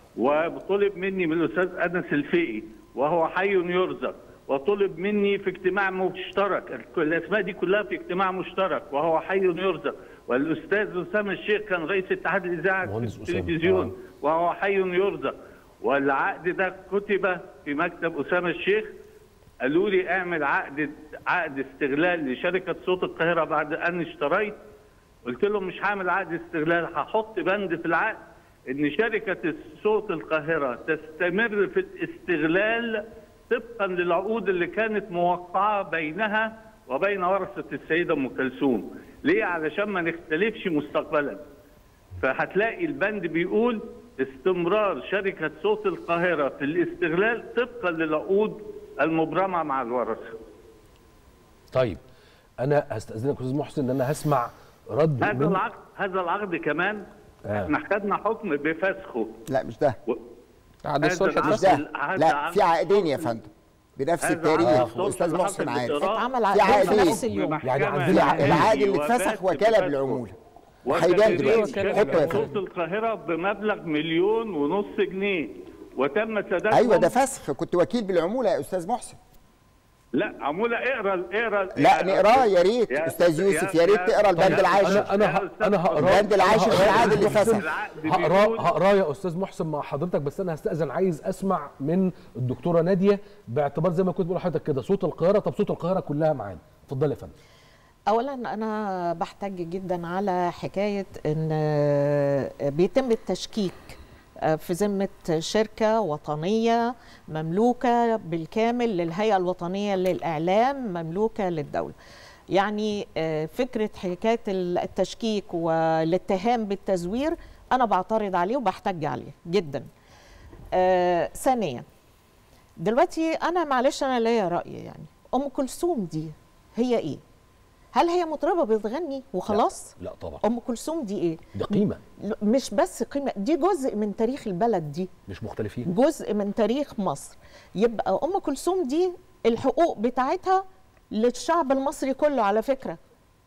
وطلب مني من الاستاذ انس الفقي وهو حي يرزق وطلب مني في اجتماع مشترك الاسماء دي كلها في اجتماع مشترك وهو حي يرزق والاستاذ اسامه الشيخ كان رئيس اتحاد الاذاعه في مهندس أسامة. التلفزيون آه. وهو حي يرزق والعقد ده كتب في مكتب اسامه الشيخ قالوا لي اعمل عقد عقد استغلال لشركه صوت القاهره بعد ان اشتريت قلت لهم مش هعمل عقد استغلال هحط بند في العقد ان شركه صوت القاهره تستمر في الاستغلال طبقا للعقود اللي كانت موقعه بينها وبين ورثه السيده ام كلثوم ليه علشان ما نختلفش مستقبلا فهتلاقي البند بيقول استمرار شركة صوت القاهرة في الاستغلال طبقا للعقود المبرمة مع الورثة طيب انا هستاذنك يا استاذ محسن ان انا هسمع رد هذا من العقد هذا العقد كمان آه. احنا خدنا حكم بفسخه لا مش ده و- عقد هذا الصلح العقد- مش اتفسخ ده هذا لا عقد في عقدين يا فندم بنفس هذا التاريخ عقد واستاذ الصلح محسن حصل عارف بالإضراب. اتعمل في عقدين في عقدين. نفس اليوم بمحكمة يعني عندنا نهائي العقد اللي وفسخ اتفسخ وكاله بفسخه. بالعموله هيبان وتدريب دلوقتي وكالة حطه يا شركة فندم صوت القاهرة بمبلغ مليون ونص جنيه وتم سدادهم ايوه ده فسخ كنت وكيل بالعموله يا استاذ محسن لا عمولة اقرا اقرا لا نقراه يا ريت يا- استاذ يوسف يا يا- ريت يا- تقرا البند يا- العاشر انا انا ه- انا هقراه البند العاشر في هقراه العقد اللي يا أستاذ فسخ. محسن. العقد هقراه بيقول- هقراه يا استاذ محسن مع حضرتك بس انا هستاذن عايز اسمع من الدكتوره ناديه باعتبار زي ما كنت بقول لحضرتك كده صوت القاهره طب صوت القاهره كلها معانا اتفضل يا فندم اولا انا بحتج جدا على حكايه ان بيتم التشكيك في ذمه شركه وطنيه مملوكه بالكامل للهيئه الوطنيه للاعلام مملوكه للدوله يعني آه، فكره حكايه التشكيك والاتهام بالتزوير انا بعترض عليه وبحتج عليه جدا آه، ثانيا دلوقتي انا معلش انا ليا راي يعني ام كلثوم دي هي ايه هل هي مطربه بتغني وخلاص لا طبعا ام كلثوم دي ايه دي قيمه ل- مش بس قيمه دي جزء من تاريخ البلد دي مش مختلفين جزء من تاريخ مصر يبقى ام كلثوم دي الحقوق بتاعتها للشعب المصري كله على فكره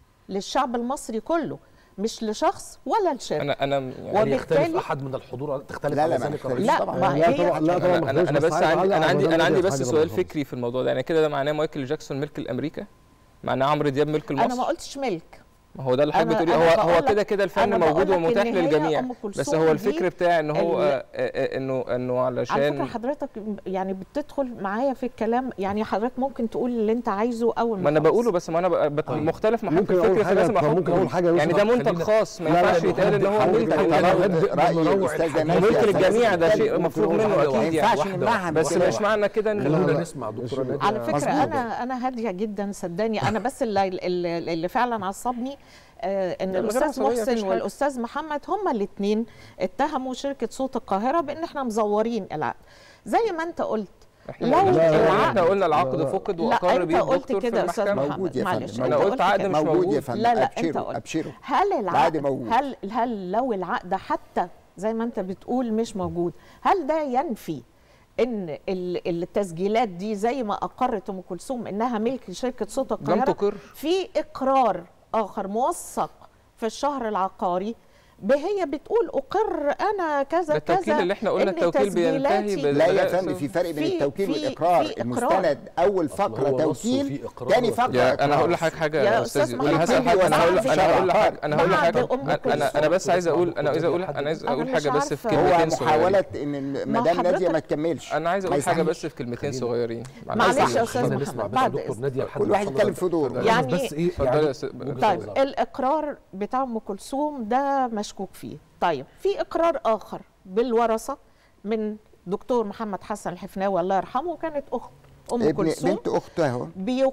للشعب المصري كله مش لشخص ولا لشركه انا انا يعني هل يختلف وبالتالي- احد من الحضور تختلف لا، على لا، ما ذلك يختلفش. الرئيس؟ لا طبعاً. ما لا هي طبعا لا طبعا انا ما انا, تخليش أنا بس عايز عندي أعلق انا على عندي مدام انا عندي نادية بس حاجة سؤال خالص. فكري في الموضوع ده يعني كده ده معناه مايكل جاكسون ملك الامريكا معناه عمرو دياب ملك انا ما لمصر قلتش ملك ما هو ده اللي حضرتك أنا- بتقولي أنا هو هو بقول لك- كده كده الفن أنا موجود بقول لك ومتاح إن هي للجميع أم بس كلثوم هو دي الفكر بتاع ان هو ال- آه، آه، انه انه على فكره علشان حضرتك يعني بتدخل معايا في الكلام يعني حضرتك ممكن تقول اللي انت عايزه اول ما انا خلص. بقوله بس ما انا بقى- بت- طيب. مختلف مع حضرتك ممكن أقول الفكر حاجة فلازم طب ممكن أقول احطه حاجة يا يعني يوسف؟ ده منتج خلينا- خاص ما لا، لا، ينفعش لا، يتقال ان هو حاول- ملك حاول- الجميع. حاول- راي بنروع الاستاذه الحديث. نادية ملك أساساً الجميع ده بتتكلم. شيء مفروغ واحدة منه واحدة. ما اكيد ينفعش يعني نمنعها بس كده. مش معنى كده ان خلونا لا. نسمع دكتوره مش- نادية على فكره مظبوط. انا انا هاديه جدا صدقني انا بس اللي, اللي, اللي فعلا عصبني آه ان لا، من غير الاستاذ عصبية، مفيش محسن حاجة. والاستاذ محمد هما الاثنين اتهموا شركه صوت القاهره بان احنا مزورين العقد زي ما انت قلت احنا لو ما قلناش كده. العقد- احنا قلنا العقد لا، فقد لا واقر انت بيه قلت الدكتور في كده يا استاذ المحكمه محمد موجود يا معلش فندم انت أنا قلت قلت عقد كده. مش موجود موجود. يا فندم لا لا انت ابشروا قلت ابشروا هل العقد العقد موجود. هل هل لو العقد حتى زي ما انت بتقول مش موجود هل ده ينفي ان ال- التسجيلات دي زي ما اقرت ام كلثوم انها ملك شركه صوت لم القاهره تقر في اقرار اخر موثق في الشهر العقاري هي بتقول اقر انا كذا ده التوكيل كذا اللي احنا قلنا إن التوكيل بينتهي تسجيلاتي- بال- لا يا بالرأس. فندم في فرق بين في- التوكيل في- والاقرار في إقرار. المستند اول فقره هو نصه توكيل في إقرار تاني وفي- فقره يا انا إقرار. هقول لحضرتك حاجه يا يا أستاذ استاذ محمد انا هسال خليني حاجه انا هقول وسعد انا هقول في لحضرتك انا هقول بعد لحضرتك أم انا انا انا بس عايز اقول انا عايز اقول انا عايز اقول أنا حاجه مش بس في عارفة. هو كلمتين صغيرين محاوله ان ما مدام ناديه حضرتك- ما تكملش انا عايز ما اقول حاجه يسمحش. بس في كلمتين صغيرين معلش يا أستاذ خلينا محمد، نسمع بس بعد دكتور إذنك. نادية لحد كل ما واحد تخلص يتكلم في دوره اتفضل. يعني- بس ايه اتفضل يعني يا أستاذ- وجهة طيب نظرك. الاقرار بتاع ام كلثوم ده مشكوك فيه طيب في اقرار اخر بالورثه من دكتور محمد حسن الحفناوي الله يرحمه كانت اخت ام ابن كلثوم بنت اخته اهو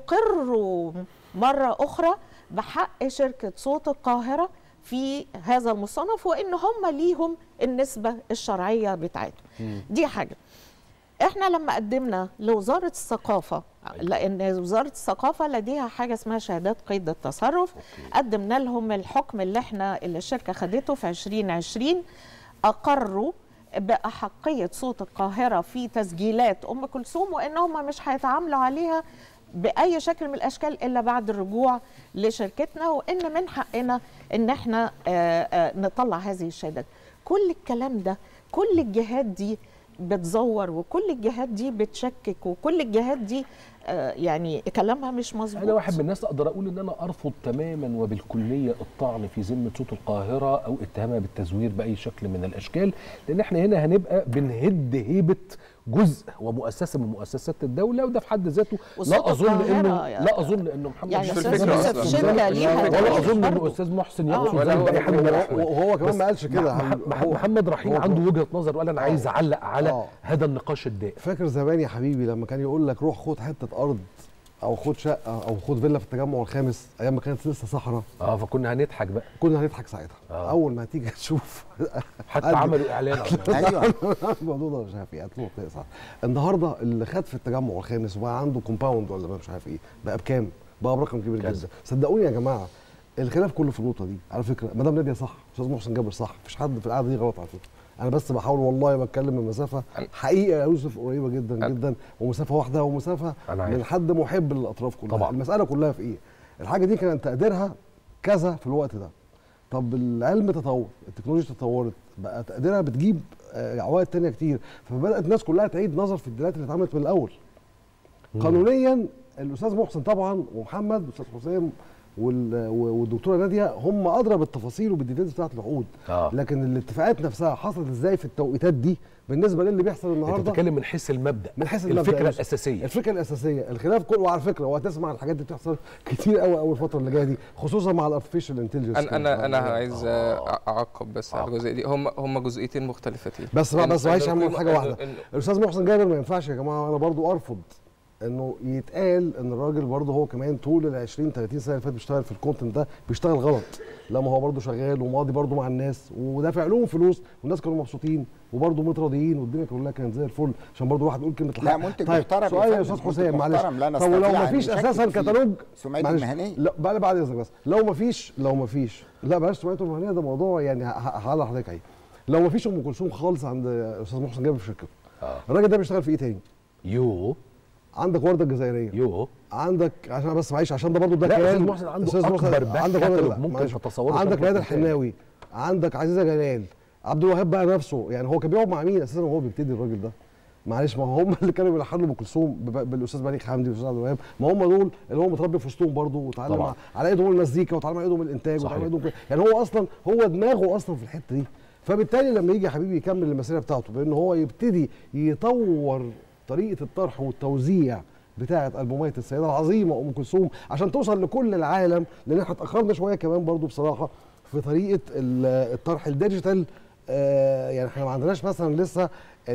بيقروا مره اخرى بحق شركه صوت القاهره في هذا المصنف وان هم ليهم النسبه الشرعيه بتاعتهم دي حاجه احنا لما قدمنا لوزاره الثقافه لان وزاره الثقافه لديها حاجه اسمها شهادات قيد التصرف قدمنا لهم الحكم اللي احنا اللي الشركه خدته في 2020 اقروا باحقيه صوت القاهره في تسجيلات ام كلثوم وان هم مش هيتعاملوا عليها باي شكل من الاشكال الا بعد الرجوع لشركتنا وان من حقنا ان احنا آه، آه، نطلع هذه الشهادات كل الكلام ده كل الجهات دي بتزور وكل الجهات دي بتشكك وكل الجهات دي آه، يعني كلامها مش مظبوط انا واحد من الناس اقدر اقول ان انا ارفض تماما وبالكليه الطعن في ذمه صوت القاهره او اتهامها بالتزوير باي شكل من الاشكال لان احنا هنا هنبقى بنهد هيبه جزء ومؤسسه من مؤسسات الدوله وده في حد ذاته وصوت لا اظن القاهرة انه يا- لا اظن انه محمد يعني مش في يوسف أستاذ الفكرة يوسف أصلاً. شركه لا، ليها ولا تاريخ اظن انه برضه. استاذ محسن آه. يقصد ولا ذلك هو- باي حال من ولا- الاحوال وهو كمان ما قالش كده مح- مح- هو- محمد رحيم هو- عنده وجهه نظر وقال انا عايز اعلق على آه. هذا النقاش الدائم فاكر زمان يا حبيبي لما كان يقول لك روح خد حته ارض او خد شقه او خد فيلا في التجمع الخامس ايام ما كانت لسه صحراء اه فكنا هنضحك بقى كنا هنضحك ساعتها آه. اول ما تيجي تشوف حتى قلبي. عملوا اعلان عنه. ايوه الموضوع ده مش عارف ايه هتروح تقصع النهارده اللي خد في التجمع الخامس وبقى عنده كومباوند ولا بقى مش عارف ايه بقى بكام؟ بقى برقم كبير كذا. جدا صدقوني يا جماعه الخلاف كله في النقطه دي على فكره مدام ناديه صح استاذ محسن جابر صح مفيش حد في القعده دي غلط على فكره انا بس بحاول والله بتكلم من مسافه حقيقه يا يوسف قريبه جدا أنا- جدا ومسافه واحده ومسافه أنا عارف. من حد محب للاطراف كلها طبعا. المساله كلها في ايه الحاجه دي كان تقديرها كذا في الوقت ده طب العلم تطور التكنولوجيا تطورت بقى تقديرها بتجيب آه، عوائد تانية كتير فبدات الناس كلها تعيد نظر في الدلالات اللي اتعملت من الاول قانونيا الاستاذ محسن طبعا ومحمد والاستاذ حسام وال- والدكتوره ناديه هم ادرى بالتفاصيل وبالديتيلز بتاعت العقود آه. لكن الاتفاقات نفسها حصلت ازاي في التوقيتات دي بالنسبه للي بيحصل انت النهارده بتتكلم من حيث المبدا من حيث المبدأ الفكره يا يوسف. الاساسيه الفكره الاساسيه الخلاف كله وعلى فكره وهتسمع الحاجات دي بتحصل كتير قوي اول الفتره اللي جايه دي خصوصا مع الارتفيشال انتليجنس انا انا انا عايز آه، اعقب بس على عقب. الجزئيه دي هم هم جزئيتين مختلفتين بس بقى بس إن- معلش إن هعمل القيمة- حاجه واحده إن- إن- الاستاذ محسن جابر ما ينفعش يا جماعه انا برضو ارفض انه يتقال ان الراجل برضه هو كمان طول ال 20 30 سنه اللي فاتت بيشتغل في الكونتنت ده بيشتغل غلط لما هو برضه شغال وماضي برضه مع الناس ودافع لهم فلوس والناس كانوا مبسوطين وبرضه متراضيين والدنيا كلها كانت زي الفل عشان برضه واحد يقول كلمه لا الحق منتج طيب محترم يا سؤال يا فندم، استاذ منتج حسام معلش محترم، لا طب نستطيع ولو أن ما فيش نشكك اساسا في كتالوج سمعته معلش، المهنية. لا بقى بعد اذنك بس لو ما فيش لو ما فيش لا بلاش سمعته المهنيه ده موضوع يعني ه- ه- هقول لحضرتك ايه لو ما فيش ام كلثوم خالص عند استاذ محسن جابر في شركته آه. الراجل ده بيشتغل في ايه تاني؟ يو عندك ورده الجزائريه يو عندك عشان بس معيش عشان ده برضه ده لا، كيان أستاذ محسن عنده أستاذ محسن أكبر باك عندك كاتالوج لا، ممكن معلش. تتصوره عندك شركة ميادة تاني. الحناوي عندك عزيزه جلال عبد الوهاب بقى نفسه يعني هو كان بيقعد مع مين اساسا وهو بيبتدي الراجل ده معلش ما هم اللي كانوا بيلحنوا ام كلثوم ب- بالاستاذ بليغ حمدي والاستاذ عبد الوهاب ما هم دول اللي هو متربي في وسطهم برضه وتعلم طبعاً. ع- على ايدهم المزيكا وتعلم على ايدهم الانتاج وتعلم صحيح. على ايدهم كل- يعني هو اصلا هو دماغه اصلا في الحته دي فبالتالي لما يجي يا حبيبي يكمل المسيره بتاعته بان هو يبتدي يطور طريقه الطرح والتوزيع بتاعه البومات السيده العظيمه ام كلثوم عشان توصل لكل العالم لان احنا اتاخرنا شويه كمان برضو بصراحه في طريقه ال- الطرح الديجيتال آه يعني احنا ما عندناش مثلا لسه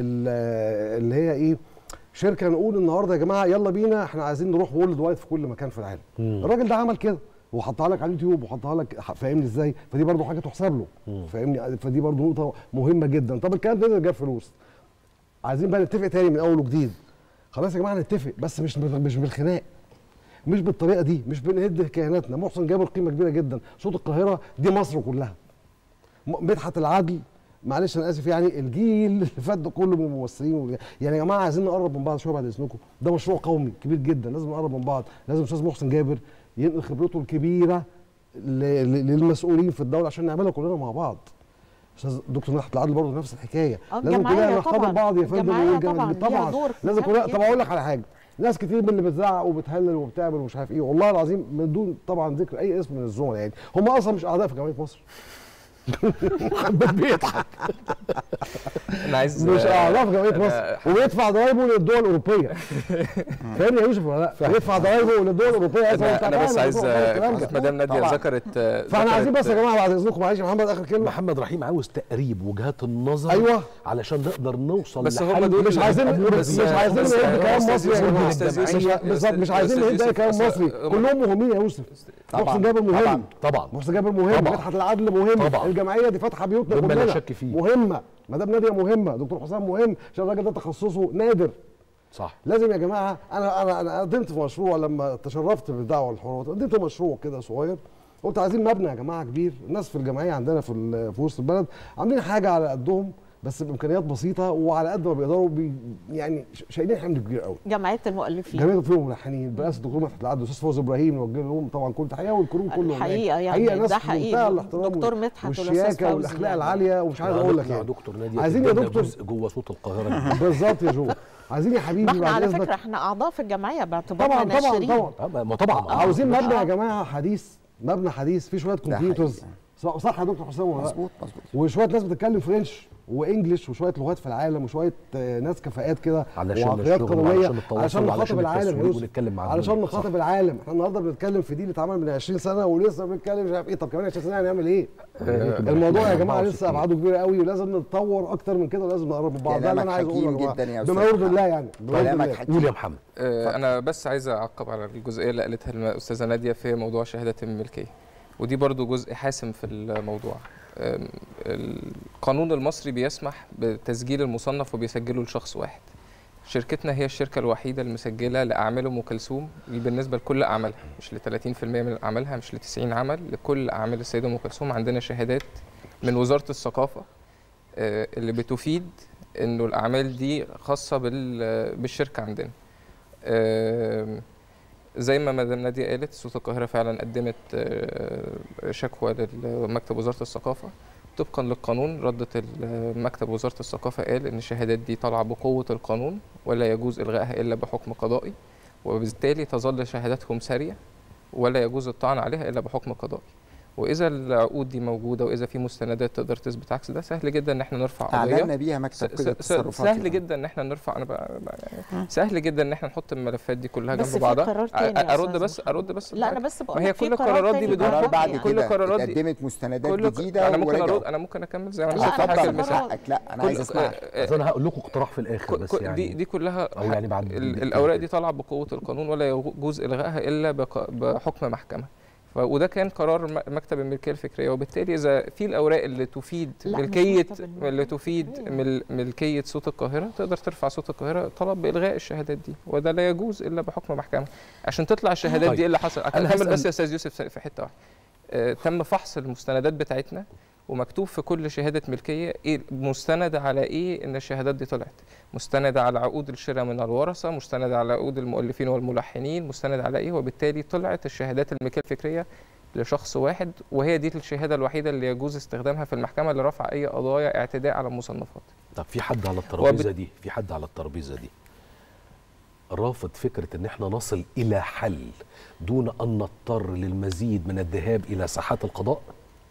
ال- اللي هي ايه شركه نقول النهارده يا جماعه يلا بينا احنا عايزين نروح وورلد وايد في كل مكان في العالم مم. الراجل ده عمل كده وحطها لك على اليوتيوب وحطها لك فاهمني ازاي فدي برضو حاجه تحسب له فاهمني فدي برضو نقطه مهمه جدا طب الكلام ده جاب فلوس عايزين بقى نتفق تاني من اول وجديد خلاص يا جماعه نتفق بس مش مش بالخناق مش بالطريقه دي مش بنهد كياناتنا محسن جابر قيمه كبيره جدا صوت القاهره دي مصر كلها م- مدحت العدل معلش انا اسف يعني الجيل اللي فات ده كله من الممثلين وال- يعني يا جماعه عايزين نقرب من بعض شويه بعد اذنكم ده مشروع قومي كبير جدا لازم نقرب من بعض لازم استاذ محسن جابر ينقل خبرته الكبيره ل- ل- للمسؤولين في الدوله عشان نعملها كلنا مع بعض استاذ دكتور مدحت العدل برضه نفس الحكايه آه، لازم جمعية كلنا نحتضن طبعاً. بعض يا فندم جمعية ونقول جمع- طبعاً، ليها طبعا دور في لازم الحاجة كلنا دي. طب اقول لك على حاجه ناس كتير من اللي بتزعق وبتهلل وبتعمل ومش عارف ايه والله العظيم من دون طبعا ذكر اي اسم من الزملاء يعني هم اصلا مش اعضاء في جمعيه مصر محمد بيضحك انا عايز مش اعضاء في جمعيه أنا مصر وبيدفع ضرايبه للدول الاوروبيه فاهمني يا يوسف ولا لا؟ بيدفع ضرايبه للدول الاوروبيه أصلاً انا, أنت أنا بس فاهم عايز الموضوع ده الكلام ده. مدام ناديه طبعاً. ذكرت فاحنا عايزين بس يا ذكرت- جماعه بعد اذنكم معلش يا محمد اخر كلمه محمد رحيم عاوز تقريب وجهات النظر أيوة. علشان نقدر نوصل بس هم لحل دول مش عايزين بس- مش عايزين بس- نهد كلام أستاذ مصري يا يوسف- جماعه أستاذ مش يوسف- بالظبط مش أستاذ عايزين نهد يوسف، كلام أصل- مصري هم- كلهم مهمين يا يوسف طبعاً، محسن جابر مهم طبعاً. طبعا محسن جابر مهم طبعاً. مدحت العدل مهم طبعاً. الجمعيه دي فاتحه بيوتنا مما لا كلنا شك فيه. مهمه مدام ناديه مهمه دكتور حسام مهم عشان الراجل ده تخصصه نادر صح لازم يا جماعه انا انا انا قدمت في مشروع لما تشرفت بالدعوه للحوارات قدمت مشروع كده صغير قلت عايزين مبنى يا جماعه كبير الناس في الجمعيه عندنا في ال- في وسط البلد عاملين حاجه على قدهم بس بامكانيات بسيطه وعلى قد ما بيقدروا بي يعني ش- شايلين حمل كبير قوي جمعيه المؤلفين جميع فيهم ملحنين برئاسه الدكتور مدحت العدل الاستاذ فوزي ابراهيم نوجه لهم طبعا كل تحيه والكرو كله هناك. الحقيقة يعني حقيقة ده ناس في حقيقي. منتهى الاحترام دكتور مدحت والأستاذ والشياكه فوزي والاخلاق يعني. العاليه ومش عايز اقول لك يا يعني دكتور ناديه عايزين يا تدينا دكتور جزء جوه صوت القاهره بالظبط يا جو عايزين يا ما حبيبي احنا بعد على اذنك فكره احنا اعضاء في الجمعيه باعتبارنا طبعا طبعا ناشرين طبعا آه، ما طبعا عاوزين مش مبنى يا آه. جماعه حديث مبنى حديث فيه شويه كمبيوترز حقيقي. صح صح يا دكتور حسام ولا لا؟ مظبوط مظبوط وشويه ناس بتتكلم فرنش وانجلش وشويه لغات في العالم وشويه آه، ناس كفاءات كده علشان وعقليات الشغل قانونيه وعلشان التواصل علشان وعلشان نخاطب العالم يا التسويق يوسف. ونتكلم مع علشان الدنيا. نخاطب صح. العالم احنا النهارده بنتكلم في دي اللي اتعمل من 20 سنه ولسه بنتكلم مش عارف ايه طب كمان 20 سنه هنعمل ايه؟ الموضوع يا جماعه لسه ابعاده كبيره قوي ولازم نتطور اكتر من كده ولازم نقرب من بعض ده اللي انا كلامك عايز اقوله يا حكيم جماعه جدا يا بما أستاذ يرضي الله يعني بما يرضي كلامك الله. حكيم قول يا محمد آه، انا بس عايز اعقب على الجزئيه اللي قالتها الاستاذه ناديه في موضوع شهاده الملكيه ودي برضو جزء حاسم في الموضوع آم، القانون المصري بيسمح بتسجيل المصنف وبيسجله لشخص واحد شركتنا هي الشركة الوحيدة المسجلة لأعمال أم كلثوم بالنسبة لكل أعمالها مش ل 30% من أعمالها مش ل 90 عمل لكل أعمال السيدة أم كلثوم عندنا شهادات من وزارة الثقافة آه، اللي بتفيد إنه الأعمال دي خاصة بال- بالشركة عندنا آم، زي ما مدام نادية قالت صوت القاهرة فعلا قدمت آه، شكوى لمكتب وزارة الثقافة طبقا للقانون ردت ال- مكتب وزارة الثقافة قال إن الشهادات دي طالعة بقوة القانون ولا يجوز إلغائها إلا بحكم قضائي وبالتالي تظل شهاداتهم سارية ولا يجوز الطعن عليها إلا بحكم قضائي واذا العقود دي موجوده واذا في مستندات تقدر تثبت عكس ده سهل جدا ان احنا نرفع قضيه اعلنا بيها س- مكتب س- كده س- التصرفات سهل يعني. جدا ان احنا نرفع انا بقى بقى يعني سهل جدا ان احنا نحط الملفات دي كلها بس جنب في بعضها قرار أ- تاني يا ارد أستاذ بس محمد. ارد بس لا انا حاجة. بس بقول ما هي لك في كل قرار القرارات دي تاني بدون قرار بره بعد يعني. كل كده القرارات دي- اتقدمت مستندات كل جديده انا ممكن ورجعوا. ارد انا ممكن اكمل زي ما لا، انا أنا شفت حاجه بس المثال قرار. حقك لا انا كل- عايز اسمعك آه، بس انا هقول لكم اقتراح في الاخر كل- بس كل- يعني دي دي كلها او يعني بعد ال- الاوراق دي طالعه بقوه القانون ولا يجوز الغائها الا بق- بحكم محكمه ف- وده كان قرار م- مكتب الملكيه الفكريه وبالتالي اذا في الاوراق اللي تفيد لا، مش ملكيه مكتب الملكية اللي تفيد الفكرية. مل ملكيه صوت القاهره تقدر ترفع صوت القاهره طلب بالغاء الشهادات دي وده لا يجوز الا بحكم محكمه عشان تطلع الشهادات طيب. دي ايه اللي حصل أنا اكمل هسأل- بس يا استاذ يوسف في حته واحده آه، تم فحص المستندات بتاعتنا ومكتوب في كل شهاده ملكيه ايه مستند على ايه ان الشهادات دي طلعت مستند على عقود الشراء من الورثه مستند على عقود المؤلفين والملحنين مستند على ايه وبالتالي طلعت الشهادات الملكيه الفكريه لشخص واحد وهي دي الشهاده الوحيده اللي يجوز استخدامها في المحكمه لرفع اي قضايا اعتداء على المصنفات طب في حد على الترابيزه وبت- دي في حد على الترابيزه دي رافض فكره ان احنا نصل الى حل دون ان نضطر للمزيد من الذهاب الى ساحات القضاء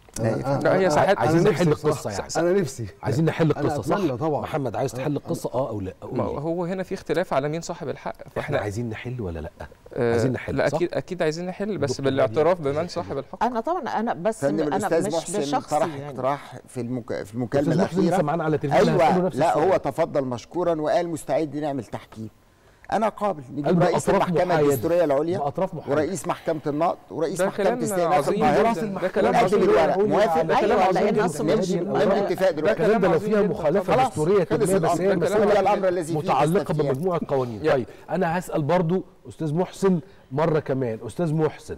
لا، هي ساعات- عايزين أنا نحل نفسي القصه بصراحة. يعني انا نفسي عايزين نحل أنا القصه صح أتمنى طبعا. محمد عايز تحل القصه اه او لا قول ما لي. هو هنا في اختلاف على مين صاحب الحق احنا فاحنا عايزين نحل ولا لا آه، عايزين نحل، لا صح؟ اكيد اكيد عايزين نحل بس دكتور بالاعتراف نادية، بمن عايزين صاحب الحق انا طبعا انا بس فندم انا الاستاذ مش محسن بشخصي طرح يعني اقتراح في المك... في المكالمه استاذ محسن الاخيره سمعنا على التلفزيون هيسأله ايوه نفس لا السؤال. هو تفضل مشكورا وقال مستعد نعمل تحكيم انا قابل قال نجيب رئيس بأطراف المحكمه محايدة. الدستوريه العليا بأطراف محايدة. ورئيس محكمه النقد ورئيس ده محكمه كلام استئناف عظيم القاهره جدا ده كلام قدم عظيم الورق جدا. موافق ده كلام أيوة، عظيم لأن جدا. أصل نمشي مش- الأوراق. نعمل اتفاق دلوقتي الكلام ده لو عظيم فيها جدا. مخالفه خلاص، دستوريه خلص كتير بس هي الأمر. المساله خلص الأمر الذي فيه متعلقه الاستفتيان. بمجموعه قوانين يلا. طيب انا هسال برضو استاذ محسن مره كمان استاذ محسن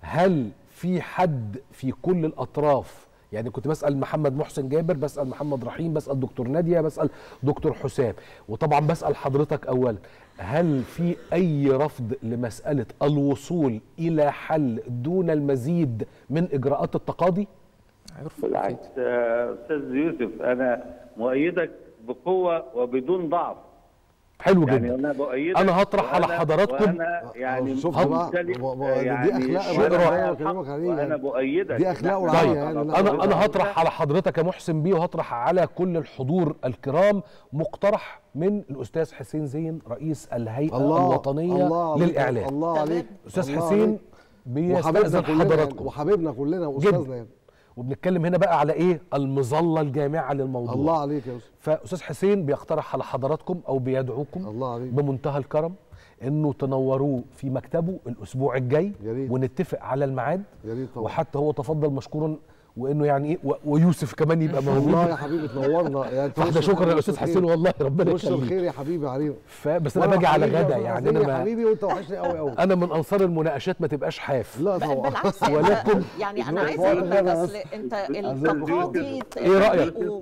هل في حد في كل الاطراف يعني كنت بسال محمد محسن جابر بسال محمد رحيم بسال دكتور ناديه بسال دكتور حسام وطبعا بسال حضرتك اولا هل في اي رفض لمساله الوصول الى حل دون المزيد من اجراءات التقاضي هيرفض أكيد. بالعكس آه، استاذ يوسف انا مؤيدك بقوه وبدون ضعف حلو يعني جدا انا بؤيدك أنا هطرح على وأنا- حضراتكم- وانا يعني شفت بقى؟ مختلف، و- و- دي يعني أخلاق وأنا الرجل معايا اللي أنا الحق بكلمك عليه وانا يعني. بؤيدك دي أخلاق نحن ورعاية طيب يعني، على لا، انا طريقة انا واحدة. هطرح على حضرتك يا محسن بيه وهطرح على كل الحضور الكرام مقترح من الاستاذ حسين زين رئيس الهيئه الله الوطنيه الله عليك، للاعلام الله تمام. عليك استاذ الله حسين عليك. وحبيبنا بيستاذن كلنا يعني، حضراتكم وحبيبنا كلنا جدا. واستاذنا يعني وبنتكلم هنا بقى على ايه المظله الجامعه للموضوع الله عليك يا استاذ فاستاذ حسين بيقترح على حضراتكم او بيدعوكم الله عليك بمنتهى الكرم انه تنوروه في مكتبه الاسبوع الجاي يا ريت. ونتفق على الميعاد يا ريت طبعا وحتى هو تفضل مشكورا وانه يعني ايه و- ويوسف كمان يبقى موجود والله يا حبيبي تنورنا يعني فاحنا شكرا يا استاذ حسين والله ربنا وش يخليك الخير يا حبيبي علينا فبس انا وأنا باجي على حبيبي يا غدا أستاذ يعني حسين انا يا ما حبيبي وانت وحشني قوي قوي انا من انصار المناقشات ما تبقاش حاف لا ب- طبعا بالعكس ولكن- أنا- يعني انا ولكن- عايزه اقول لك ولكن- اصل انت التقاضي إيه رأيك؟ بيبقوا-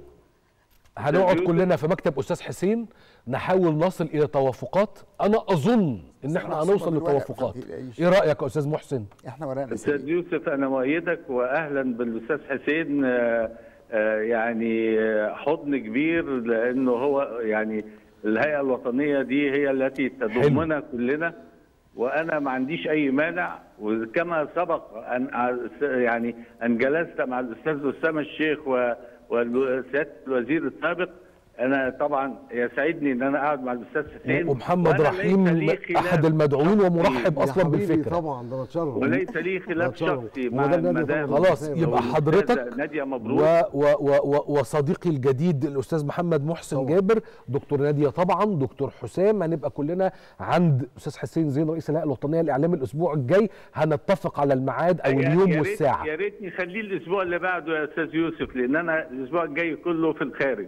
هنقعد كلنا في مكتب استاذ حسين نحاول نصل الى توافقات انا اظن ان احنا محسوبة هنوصل بالورق، لتوافقات ما تقلقيش. ايه رايك يا استاذ محسن احنا ورانا استاذ سبيل. يوسف انا مؤيدك واهلا بالاستاذ حسين آه، آه، يعني آه، حضن كبير لانه هو يعني الهيئه الوطنيه دي هي التي تضمنا كلنا وانا ما عنديش اي مانع وكما سبق ان أع- يعني ان جلست مع الاستاذ اسامه الشيخ و- وسياده الوزير السابق انا طبعا يسعدني ان انا اقعد مع الاستاذ حسين ومحمد وأنا رحيم ليس لي خلاف احد المدعوين ومرحب يا اصلا حبيبي بالفكره طبعا ده انا اتشرف وليس لي خلاف أتشرف. شخصي هو مع ده النادي المدام طبعاً. خلاص يبقى حضرتك ناديه و مبروك و و و وصديقي الجديد الاستاذ محمد محسن طبعا. جابر دكتور ناديه طبعا دكتور حسام هنبقى كلنا عند استاذ حسين زين رئيس الهيئه الوطنيه للاعلام الاسبوع الجاي هنتفق على الميعاد او يا- اليوم يا ريت- والساعه يا ريت نخليه الاسبوع اللي بعده يا استاذ يوسف لان انا الاسبوع الجاي كله في الخارج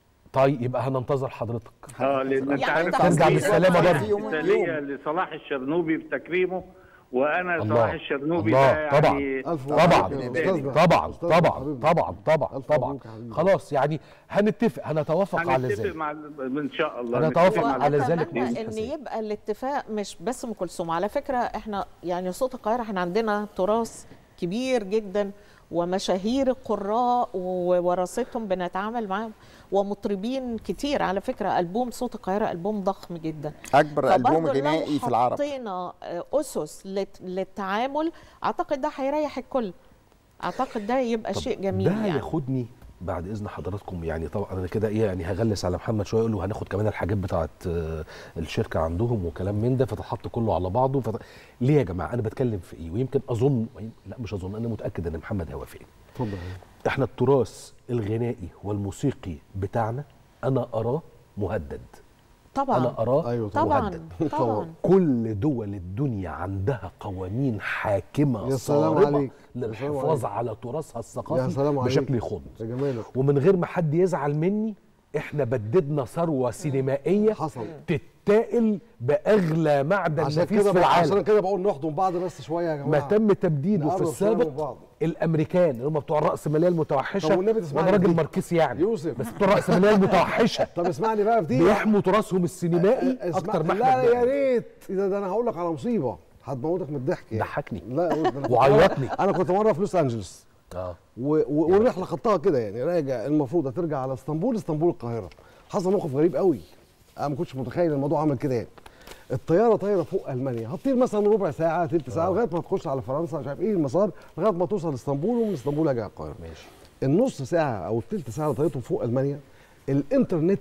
طيب يبقى هننتظر حضرتك اه لان انت يعني عارف أنت ترجع في بالسلامة وقفة برضه. يوم- مثالية يوم. لصلاح الشرنوبي بتكريمه وانا الله. صلاح الشرنوبي الله. ده طبعا. يعني ألف طبعا مبروك يا أستاذنا. طبعا أستاذنا طبعا حبيبي. طبعا طبعا ألف طبعا مبروك يا حبيبي. خلاص يعني هنتفق هنتوافق على هنتفق ذلك مع ان شاء الله هنتوافق نتفق مع- على ذلك وأتمنى بإذن ان حسين. يبقى الاتفاق مش بس ام كلثوم على فكره احنا يعني صوت القاهره احنا عندنا تراث كبير جدا ومشاهير القراء ووراثتهم بنتعامل معاهم ومطربين كتير على فكره البوم صوت القاهره البوم ضخم جدا اكبر البوم فبرضه لو غنائي في العرب حطينا آه، اسس لت- للتعامل اعتقد ده هيريح الكل اعتقد ده يبقى طب شيء جميل ده يعني ياخدني بعد اذن حضراتكم يعني طبعا انا كده ايه يعني هغلس على محمد شويه اقول له هناخد كمان الحاجات بتاعت آه، الشركه عندهم وكلام من ده فتحط كله على بعضه فت... ليه يا جماعه انا بتكلم في ايه ويمكن اظن لا مش اظن انا متاكد ان محمد هيوافقني اتفضل احنا التراث الغنائي والموسيقي بتاعنا انا اراه مهدد طبعا انا اراه أيوة طبعا مهدد طبعا كل دول الدنيا عندها قوانين حاكمه يا سلام صارمه عليك. يا سلام للحفاظ عليك. على تراثها يا الثقافي سلام عليك. بشكل يخض يا جمالك ومن غير ما حد يزعل مني احنا بددنا ثروه سينمائيه حصل. تتاقل باغلى معدن عشان نفيس كده في بقى- عشان العالم كده بقول نحضن بعض بس شويه يا جماعه ما تم تبديده في نقرب شوية من السابق بعض. الامريكان اللي هم بتوع الراسماليه المتوحشه طب والنبي تسمعني وانا راجل دي. ماركسي يعني يوسف. بس بتوع الراسماليه المتوحشه طب اسمعني بقى في دي بيحموا تراثهم السينمائي اسمع- اكتر ما لا احنا يا بنعمل. ريت ده, ده انا هقول لك على مصيبه هتموتك من الضحك يعني. ضحكني. لا ده أنا كنت وعيطني. مرة- انا كنت مره في لوس انجلوس اه و- و- والرحله خدتها كده يعني راجع المفروض هترجع على اسطنبول اسطنبول القاهره حصل موقف غريب قوي انا ما كنتش متخيل الموضوع عامل كده يعني الطياره طايره فوق المانيا هتطير مثلا ربع ساعه ثلث ساعه لغايه ما تخش على فرنسا مش عارف ايه المسار لغايه ما توصل اسطنبول ومن اسطنبول اجي على القاهره ماشي النص ساعه او الثلث ساعه اللي طريقتهم فوق المانيا الانترنت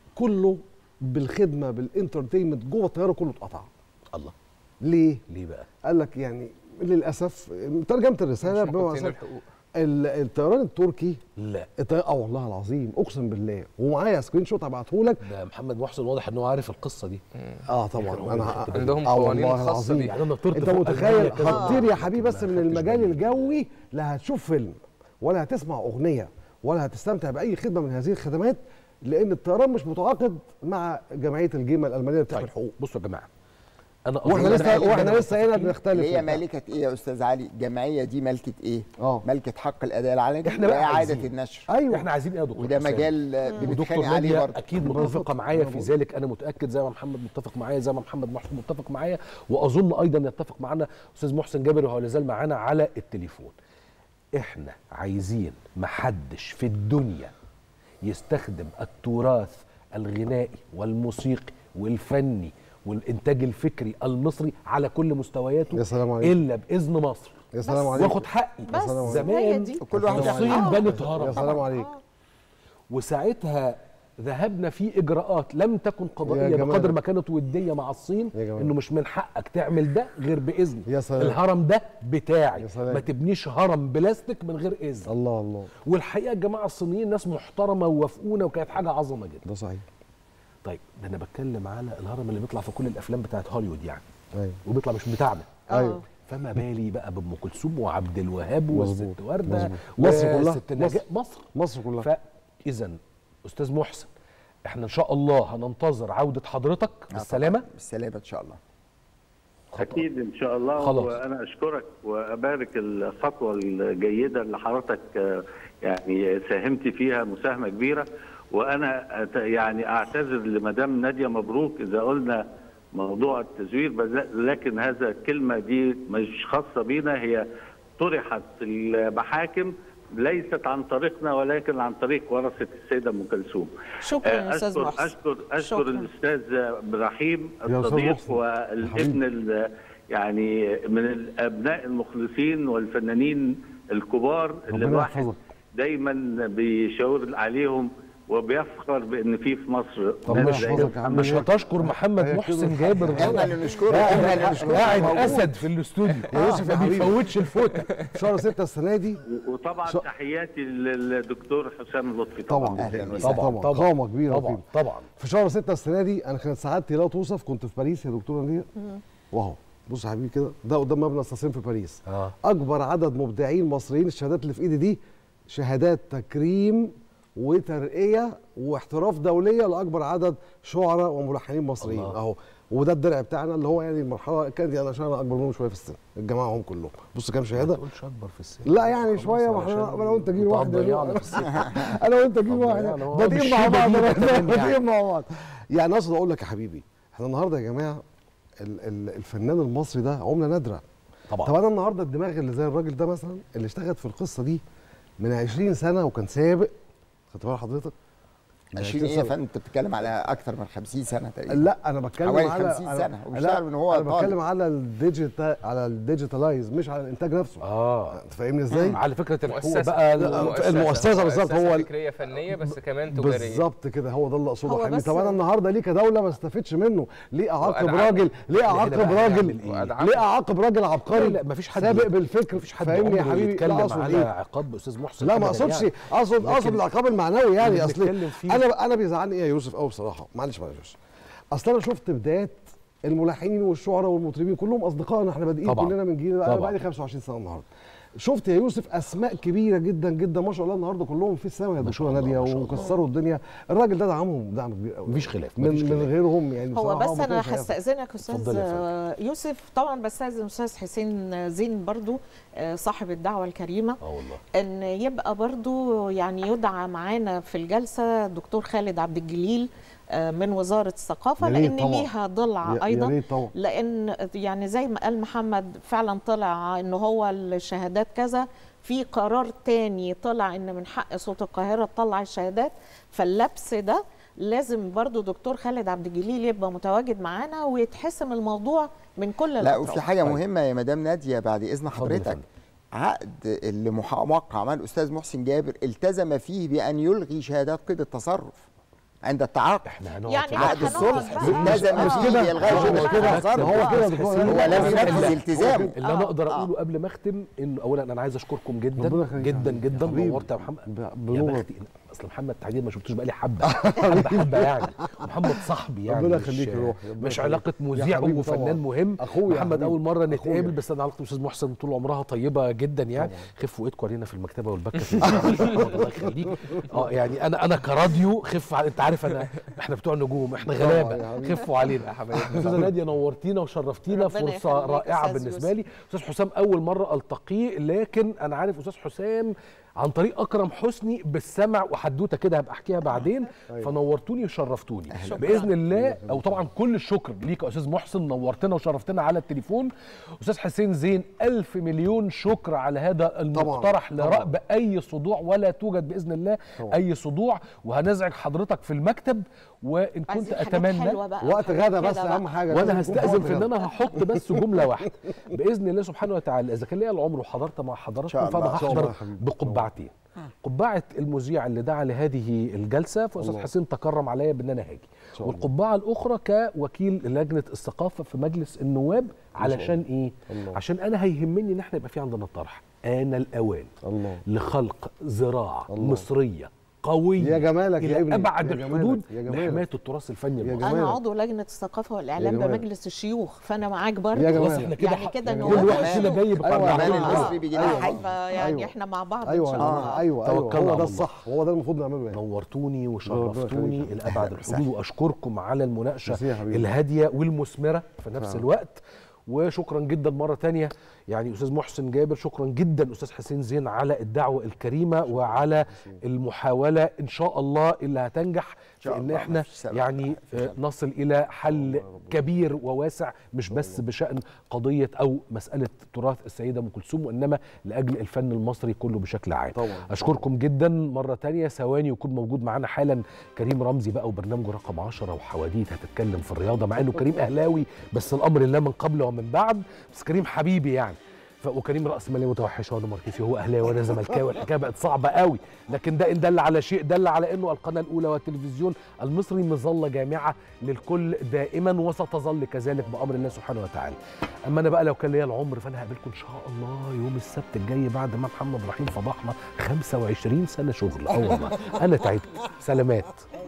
كله بالخدمه بالانترتينمنت جوه الطياره كله اتقطع الله ليه؟ ليه بقى قال لك يعني للاسف ترجمه الرساله مش بما محطين أصل- الحقوق ال- الطيران التركي لا الطيار اه والله العظيم اقسم بالله ومعايا سكرين شوت هبعته لك ده محمد محسن واضح ان هو عارف القصه دي اه طبعا انا عندهم آه قوانين والله خاصة العظيم. بيه. يعني انا طرت انت فوق متخيل ألمانيا كده. هتطير يا حبيبي بس ما من خدتش المجال بالي. الجوي لا هتشوف فيلم ولا هتسمع اغنيه ولا هتستمتع باي خدمه من هذه الخدمات لان الطيران مش متعاقد مع جمعيه الجيمه الالمانيه اللي بتحمي طيب الحقوق بصوا يا جماعه انا واحنا أظن- لسه أنا- واحنا أنا لسه هنا بنختلف اللي هي وبتاع. مالكه ايه يا استاذ علي الجمعيه دي مالكه ايه اه مالكه حق الاداء العلني إحنا بقى واعاده عايزين. النشر ايوه احنا عايزين ايه يا دكتور وده حسام؟ مجال آه، ودكتور بنتخانق عليه نادية برضه اكيد متفقه معايا في ذلك انا متاكد زي ما محمد متفق معايا زي ما محمد محسن متفق معايا واظن ايضا يتفق معنا استاذ محسن جابر وهو لازال معانا على التليفون احنا عايزين محدش في الدنيا يستخدم التراث الغنائي والموسيقي والفني والانتاج الفكري المصري على كل مستوياته يا سلام عليك. الا باذن مصر يا سلام بس. عليك واخد حقي بس سلام عليك. هي زمان دي كل واحد يعمل الصين حاجة. بنت يا هرم سلام عليك وساعتها ذهبنا في اجراءات لم تكن يا قضائيه جمالك. بقدر ما كانت وديه مع الصين يا جمالك. انه مش من حقك تعمل ده غير باذن يا سلام. الهرم ده بتاعي يا سلام. ما تبنيش هرم بلاستيك من غير اذن الله الله والحقيقه الجماعه الصينيين ناس محترمه ووافقونا وكانت حاجه عظمه جدا ده صحيح طيب ده انا بتكلم على الهرم اللي بيطلع في كل الافلام بتاعت هوليوود يعني ايوه وبيطلع مش بتاعنا ايوه فما بالي بقى بام كلثوم وعبد الوهاب مظبوط، والست ورده مظبوط. مصر كلها، والست نجاة مصر. مصر مصر كلها فاذا استاذ محسن احنا ان شاء الله هننتظر عوده حضرتك بالسلامه بالسلامه ان شاء الله اكيد ان شاء الله خلاص. وانا اشكرك وابارك الخطوه الجيده اللي حضرتك آه، يعني ساهمت فيها مساهمه كبيره وانا أت- يعني اعتذر لمدام ناديه مبروك اذا قلنا موضوع التزوير بل- لكن هذا الكلمه دي مش خاصه بينا هي طرحت في المحاكم ليست عن طريقنا ولكن عن طريق ورثه السيده ام كلثوم شكرا يا استاذ اشكر محسن اشكر اشكر شكراً. الاستاذ ابراهيم يا أستاذ الصديق محسن. والابن ال- يعني من الابناء المخلصين والفنانين الكبار اللي ربنا الواحد يحفظك. دايما بيشاور عليهم وبيفخر بان في في مصر طب ناس مش زي حافظك يا عم مش هيك. هتشكر محمد هي كده محسن الحق. جابر احنا اللي نشكره احنا اللي نشكره قاعد موجود. اسد في الاستوديو يا يوسف يا ما حبيبي. بيفوتش الفوته في شهر 6 السنه دي وطبعا شو- تحياتي للدكتور حسام لطفي طبعا, طبعا أهلاً وسهلاً. طبعا طبعا قامه كبيره طبعا وقيمة. طبعا في شهر 6 السنه دي انا كانت سعادتي لا توصف كنت في باريس يا دكتوره نية واهو بص يا حبيبي كده ده قدام مبنى الساسين في باريس اه اكبر عدد مبدعين مصريين الشهادات اللي في ايدي دي شهادات تكريم وترقيه واحتراف دوليه لاكبر عدد شعراء وملحنين مصريين الله. اهو وده الدرع بتاعنا اللي هو يعني المرحله كانت يعني عشان انا اكبر منهم شويه في السن الجماعه هم كلهم بص كام ما شهاده تقولش اكبر في السن لا يعني خلاص شويه ما علشان احنا انا وانت جيل واحد يا هتضيعنا دوب. في السن. انا وانت جيل طب واحد يعني هو بادئين مش مع شبه بعض جيل أنا- كمان يعني. بادئين مع بعض يعني اقصد اقول لك يا حبيبي احنا النهارده يا جماعه ال- ال- الفنان المصري ده عمله نادره طبعا طب انا النهارده الدماغ اللي زي الراجل ده مثلا اللي اشتغل في القصه دي من 20 سنه وكان سابق خدت بال حضرتك 20 ايه يا فندم انت بتتكلم على اكثر من 50 سنه تقريبا لا انا بتكلم حوالي على 50 على- سنة، لا، وبيشتغل من هو انا طالب. بتكلم على الديجيتال على الديجيتالايز مش على الانتاج نفسه اه انت فاهمني ازاي؟ على فكره الحقوق مؤسسة. بقى لا، ال- المؤسسة بالظبط هو ال- فكريه فنيه بس كمان تجاريه بالظبط كده هو ده اللي اقصده هو يا حبيبي بس- طب انا النهارده ليه كدوله ما استفدش منه؟ ليه اعاقب وأدعم. راجل؟ ليه هنا اعاقب بقى راجل؟ هنعمل إيه؟ وأدعم. ليه اعاقب راجل عبقري؟ لا، مفيش حد سابق بالفكر مفيش حد فاهمني يا عمره حبيبي لا يتكلم اقصد على ايه؟ عقاب استاذ محسن لا ما أبداً اقصدش يعني. اقصد اقصد لكن العقاب المعنوي يعني اللي اصل بنتكلم فيه- انا انا بيزعلني ايه يا يوسف قوي بصراحه معلش معلش اصل انا شفت بدايات الملحنين والشعراء والمطربين كلهم اصدقائنا احنا بادئين طبعاً. كلنا من جيل انا طبعاً. بقى لي 25 سنه النهارده شفت يا يوسف اسماء كبيره جدا جدا ما شاء الله النهارده كلهم في السماء يا ما شاء دكتوره الله، ناديه ما شاء الله. وكسروا الدنيا الراجل ده دعمهم دعم كبير قوي مفيش خلاف من مفيش من خلاف. غيرهم يعني هو بصراحة بس ما انا كانش هينفع. هستاذنك استاذ اتفضلي يا آه، يوسف طبعا بستاذن استاذ حسين زين برضو آه، صاحب الدعوه الكريمه اه والله ان يبقى برضو يعني يدعى معانا في الجلسه دكتور خالد عبد الجليل آه، من وزاره الثقافه يا ريت لان طبعاً. ليها ضلع يا- يا ايضا ريت طبعا لان يعني زي ما قال محمد فعلا طلع ان هو الشهادات كذا في قرار تاني طلع ان من حق صوت القاهره تطلع الشهادات فاللبس ده لازم برضو دكتور خالد عبد الجليل يبقى متواجد معانا ويتحسم الموضوع من كل لا الأطراف. وفي حاجه طيب. مهمه يا مدام ناديه بعد اذن اتفضل يا حضرتك فندم. عقد اللي مح- موقع مع الاستاذ محسن جابر التزم فيه بان يلغي شهادات قيد التصرف عند التعاقد احنا هنقعد يعني في عقد هنقعد الصلح بقى. التزم مش فيه كده. بإلغاء هو شهادات كده. التصرف. ما هو كده يا دكتور. هو لم لا، ينفذ التزامه اللي انا اقدر آه. اقوله قبل ما اختم انه اولا انا عايز اشكركم جدا ربنا يخليك جدا يا جدا حبيبي. نورت يا محمد ب- يا بنور. بختي اصل محمد تحديدا ما شفتوش بقالي حبه حبه حبه يعني محمد صاحبي يعني ربنا مش- يخليك يا روحي، ربنا مش يخليك. علاقه يا مذيع حبيبي وفنان طبعاً. مهم أخويا يا محمد حبيبي. اول مره أخويا. نتقابل بس انا علاقتي باستاذ محسن طول عمرها طيبه جدا يعني طبعاً. خفوا ايدكم علينا في المكتبه والبكه في الله يخليك اه يعني انا انا كراديو خف على انت عارف انا احنا بتوع نجوم احنا طبعاً يا غلابه حبيبي. خفوا علينا يا حبايبي استاذه ناديه نورتينا وشرفتينا ربنا فرصه يخليك رائعه أستاذ بالنسبه يوسف. لي استاذ حسام اول مره التقيه لكن انا عارف استاذ حسام عن طريق اكرم حسني بالسمع وحدوته كده هبقى احكيها بعدين فنورتوني وشرفتوني باذن الله او طبعا كل الشكر ليك يا استاذ محسن نورتنا وشرفتنا على التليفون استاذ حسين زين الف مليون شكر على هذا المقترح طبعاً. لرأب اي صدوع ولا توجد باذن الله طبعاً. اي صدوع وهنزعج حضرتك في المكتب وان كنت عايزين حاجات اتمنى حلوة بقى وقت وحاجات غدا بس كده بقى. اهم حاجه وانا لازم يكون هستاذن وقت في ان غدا. انا هحط بس جمله واحده باذن الله سبحانه وتعالى اذا كان ليا العمر وحضرت مع حضراتكم شاء الله. فانا إن شاء الله هحضر يا حبيبي. بقبعتين قبعه المذيع اللي دعا لهذه الجلسه فاستاذ الله. حسين تكرم عليا بان انا هاجي شاء الله. والقبعه الاخرى كوكيل لجنه الثقافه في مجلس النواب علشان ايه الله. عشان انا هيهمني ان احنا يبقى في عندنا طرح آن الأوان الله لخلق زراعة الله. مصرية قوية يا جمالك يا إلى ابني، أبعد يا جمالك، الحدود يا جمالك. لحماية التراث الفني يا المصري جمالك. انا عضو لجنه الثقافه والاعلام يا جماعة. بمجلس الشيوخ فانا معاك برضه يا خلاص جماعة. احنا كده يعني ح- كده يعني نواب كل واحد فينا وشيوخ. جاي بقرار أيوة، الرحمن أيوة. المصري بجناح حي فيعني أيوة. احنا مع بعض ان ايوه شاء يا الله جماعة، ايوه ايوه توكلنا هو على ده الله. الصح هو ده المفروض نعمله يعني نورتوني ربنا وشرفتوني يخليك. لأبعد الحدود وأشكركم على المناقشة ميرسي يا حبيبي. الهادية والمثمرة في نفس فعلا. الوقت وشكرا جدا مرة تانية يعني أستاذ محسن جابر شكرا جدا أستاذ حسين زين على الدعوة الكريمة وعلى المحاولة إن شاء الله اللي هتنجح في شاء إن الله، إحنا مفيش سبب. يعني آه، نصل إلى حل كبير وواسع مش بس بشأن قضية أو مسألة تراث السيدة أم كلثوم وإنما لأجل الفن المصري كله بشكل عام طبعا اشكركم جدا مره تانية ثواني يكون موجود معانا حالا كريم رمزي بقى وبرنامجه رقم 10 وحواديت هتتكلم في الرياضه مع انه كريم اهلاوي بس الامر لا من قبل ومن بعد بس كريم حبيبي يعني ف- وكريم راس ماليه متوحشه وانا ماركيسي هو اهلاوي وانا زملكاوي الحكايه بقت صعبه قوي لكن ده ان دل على شيء دل على انه القناه الاولى والتلفزيون المصري مظله جامعه للكل دائما وستظل كذلك بامر الله سبحانه وتعالى اما انا بقى لو كان ليا العمر فانا هقابلكم ان شاء الله يوم السبت الجاي بعد ما محمد رحيم فضحنا 25 سنه شغل اه والله انا تعبت سلامات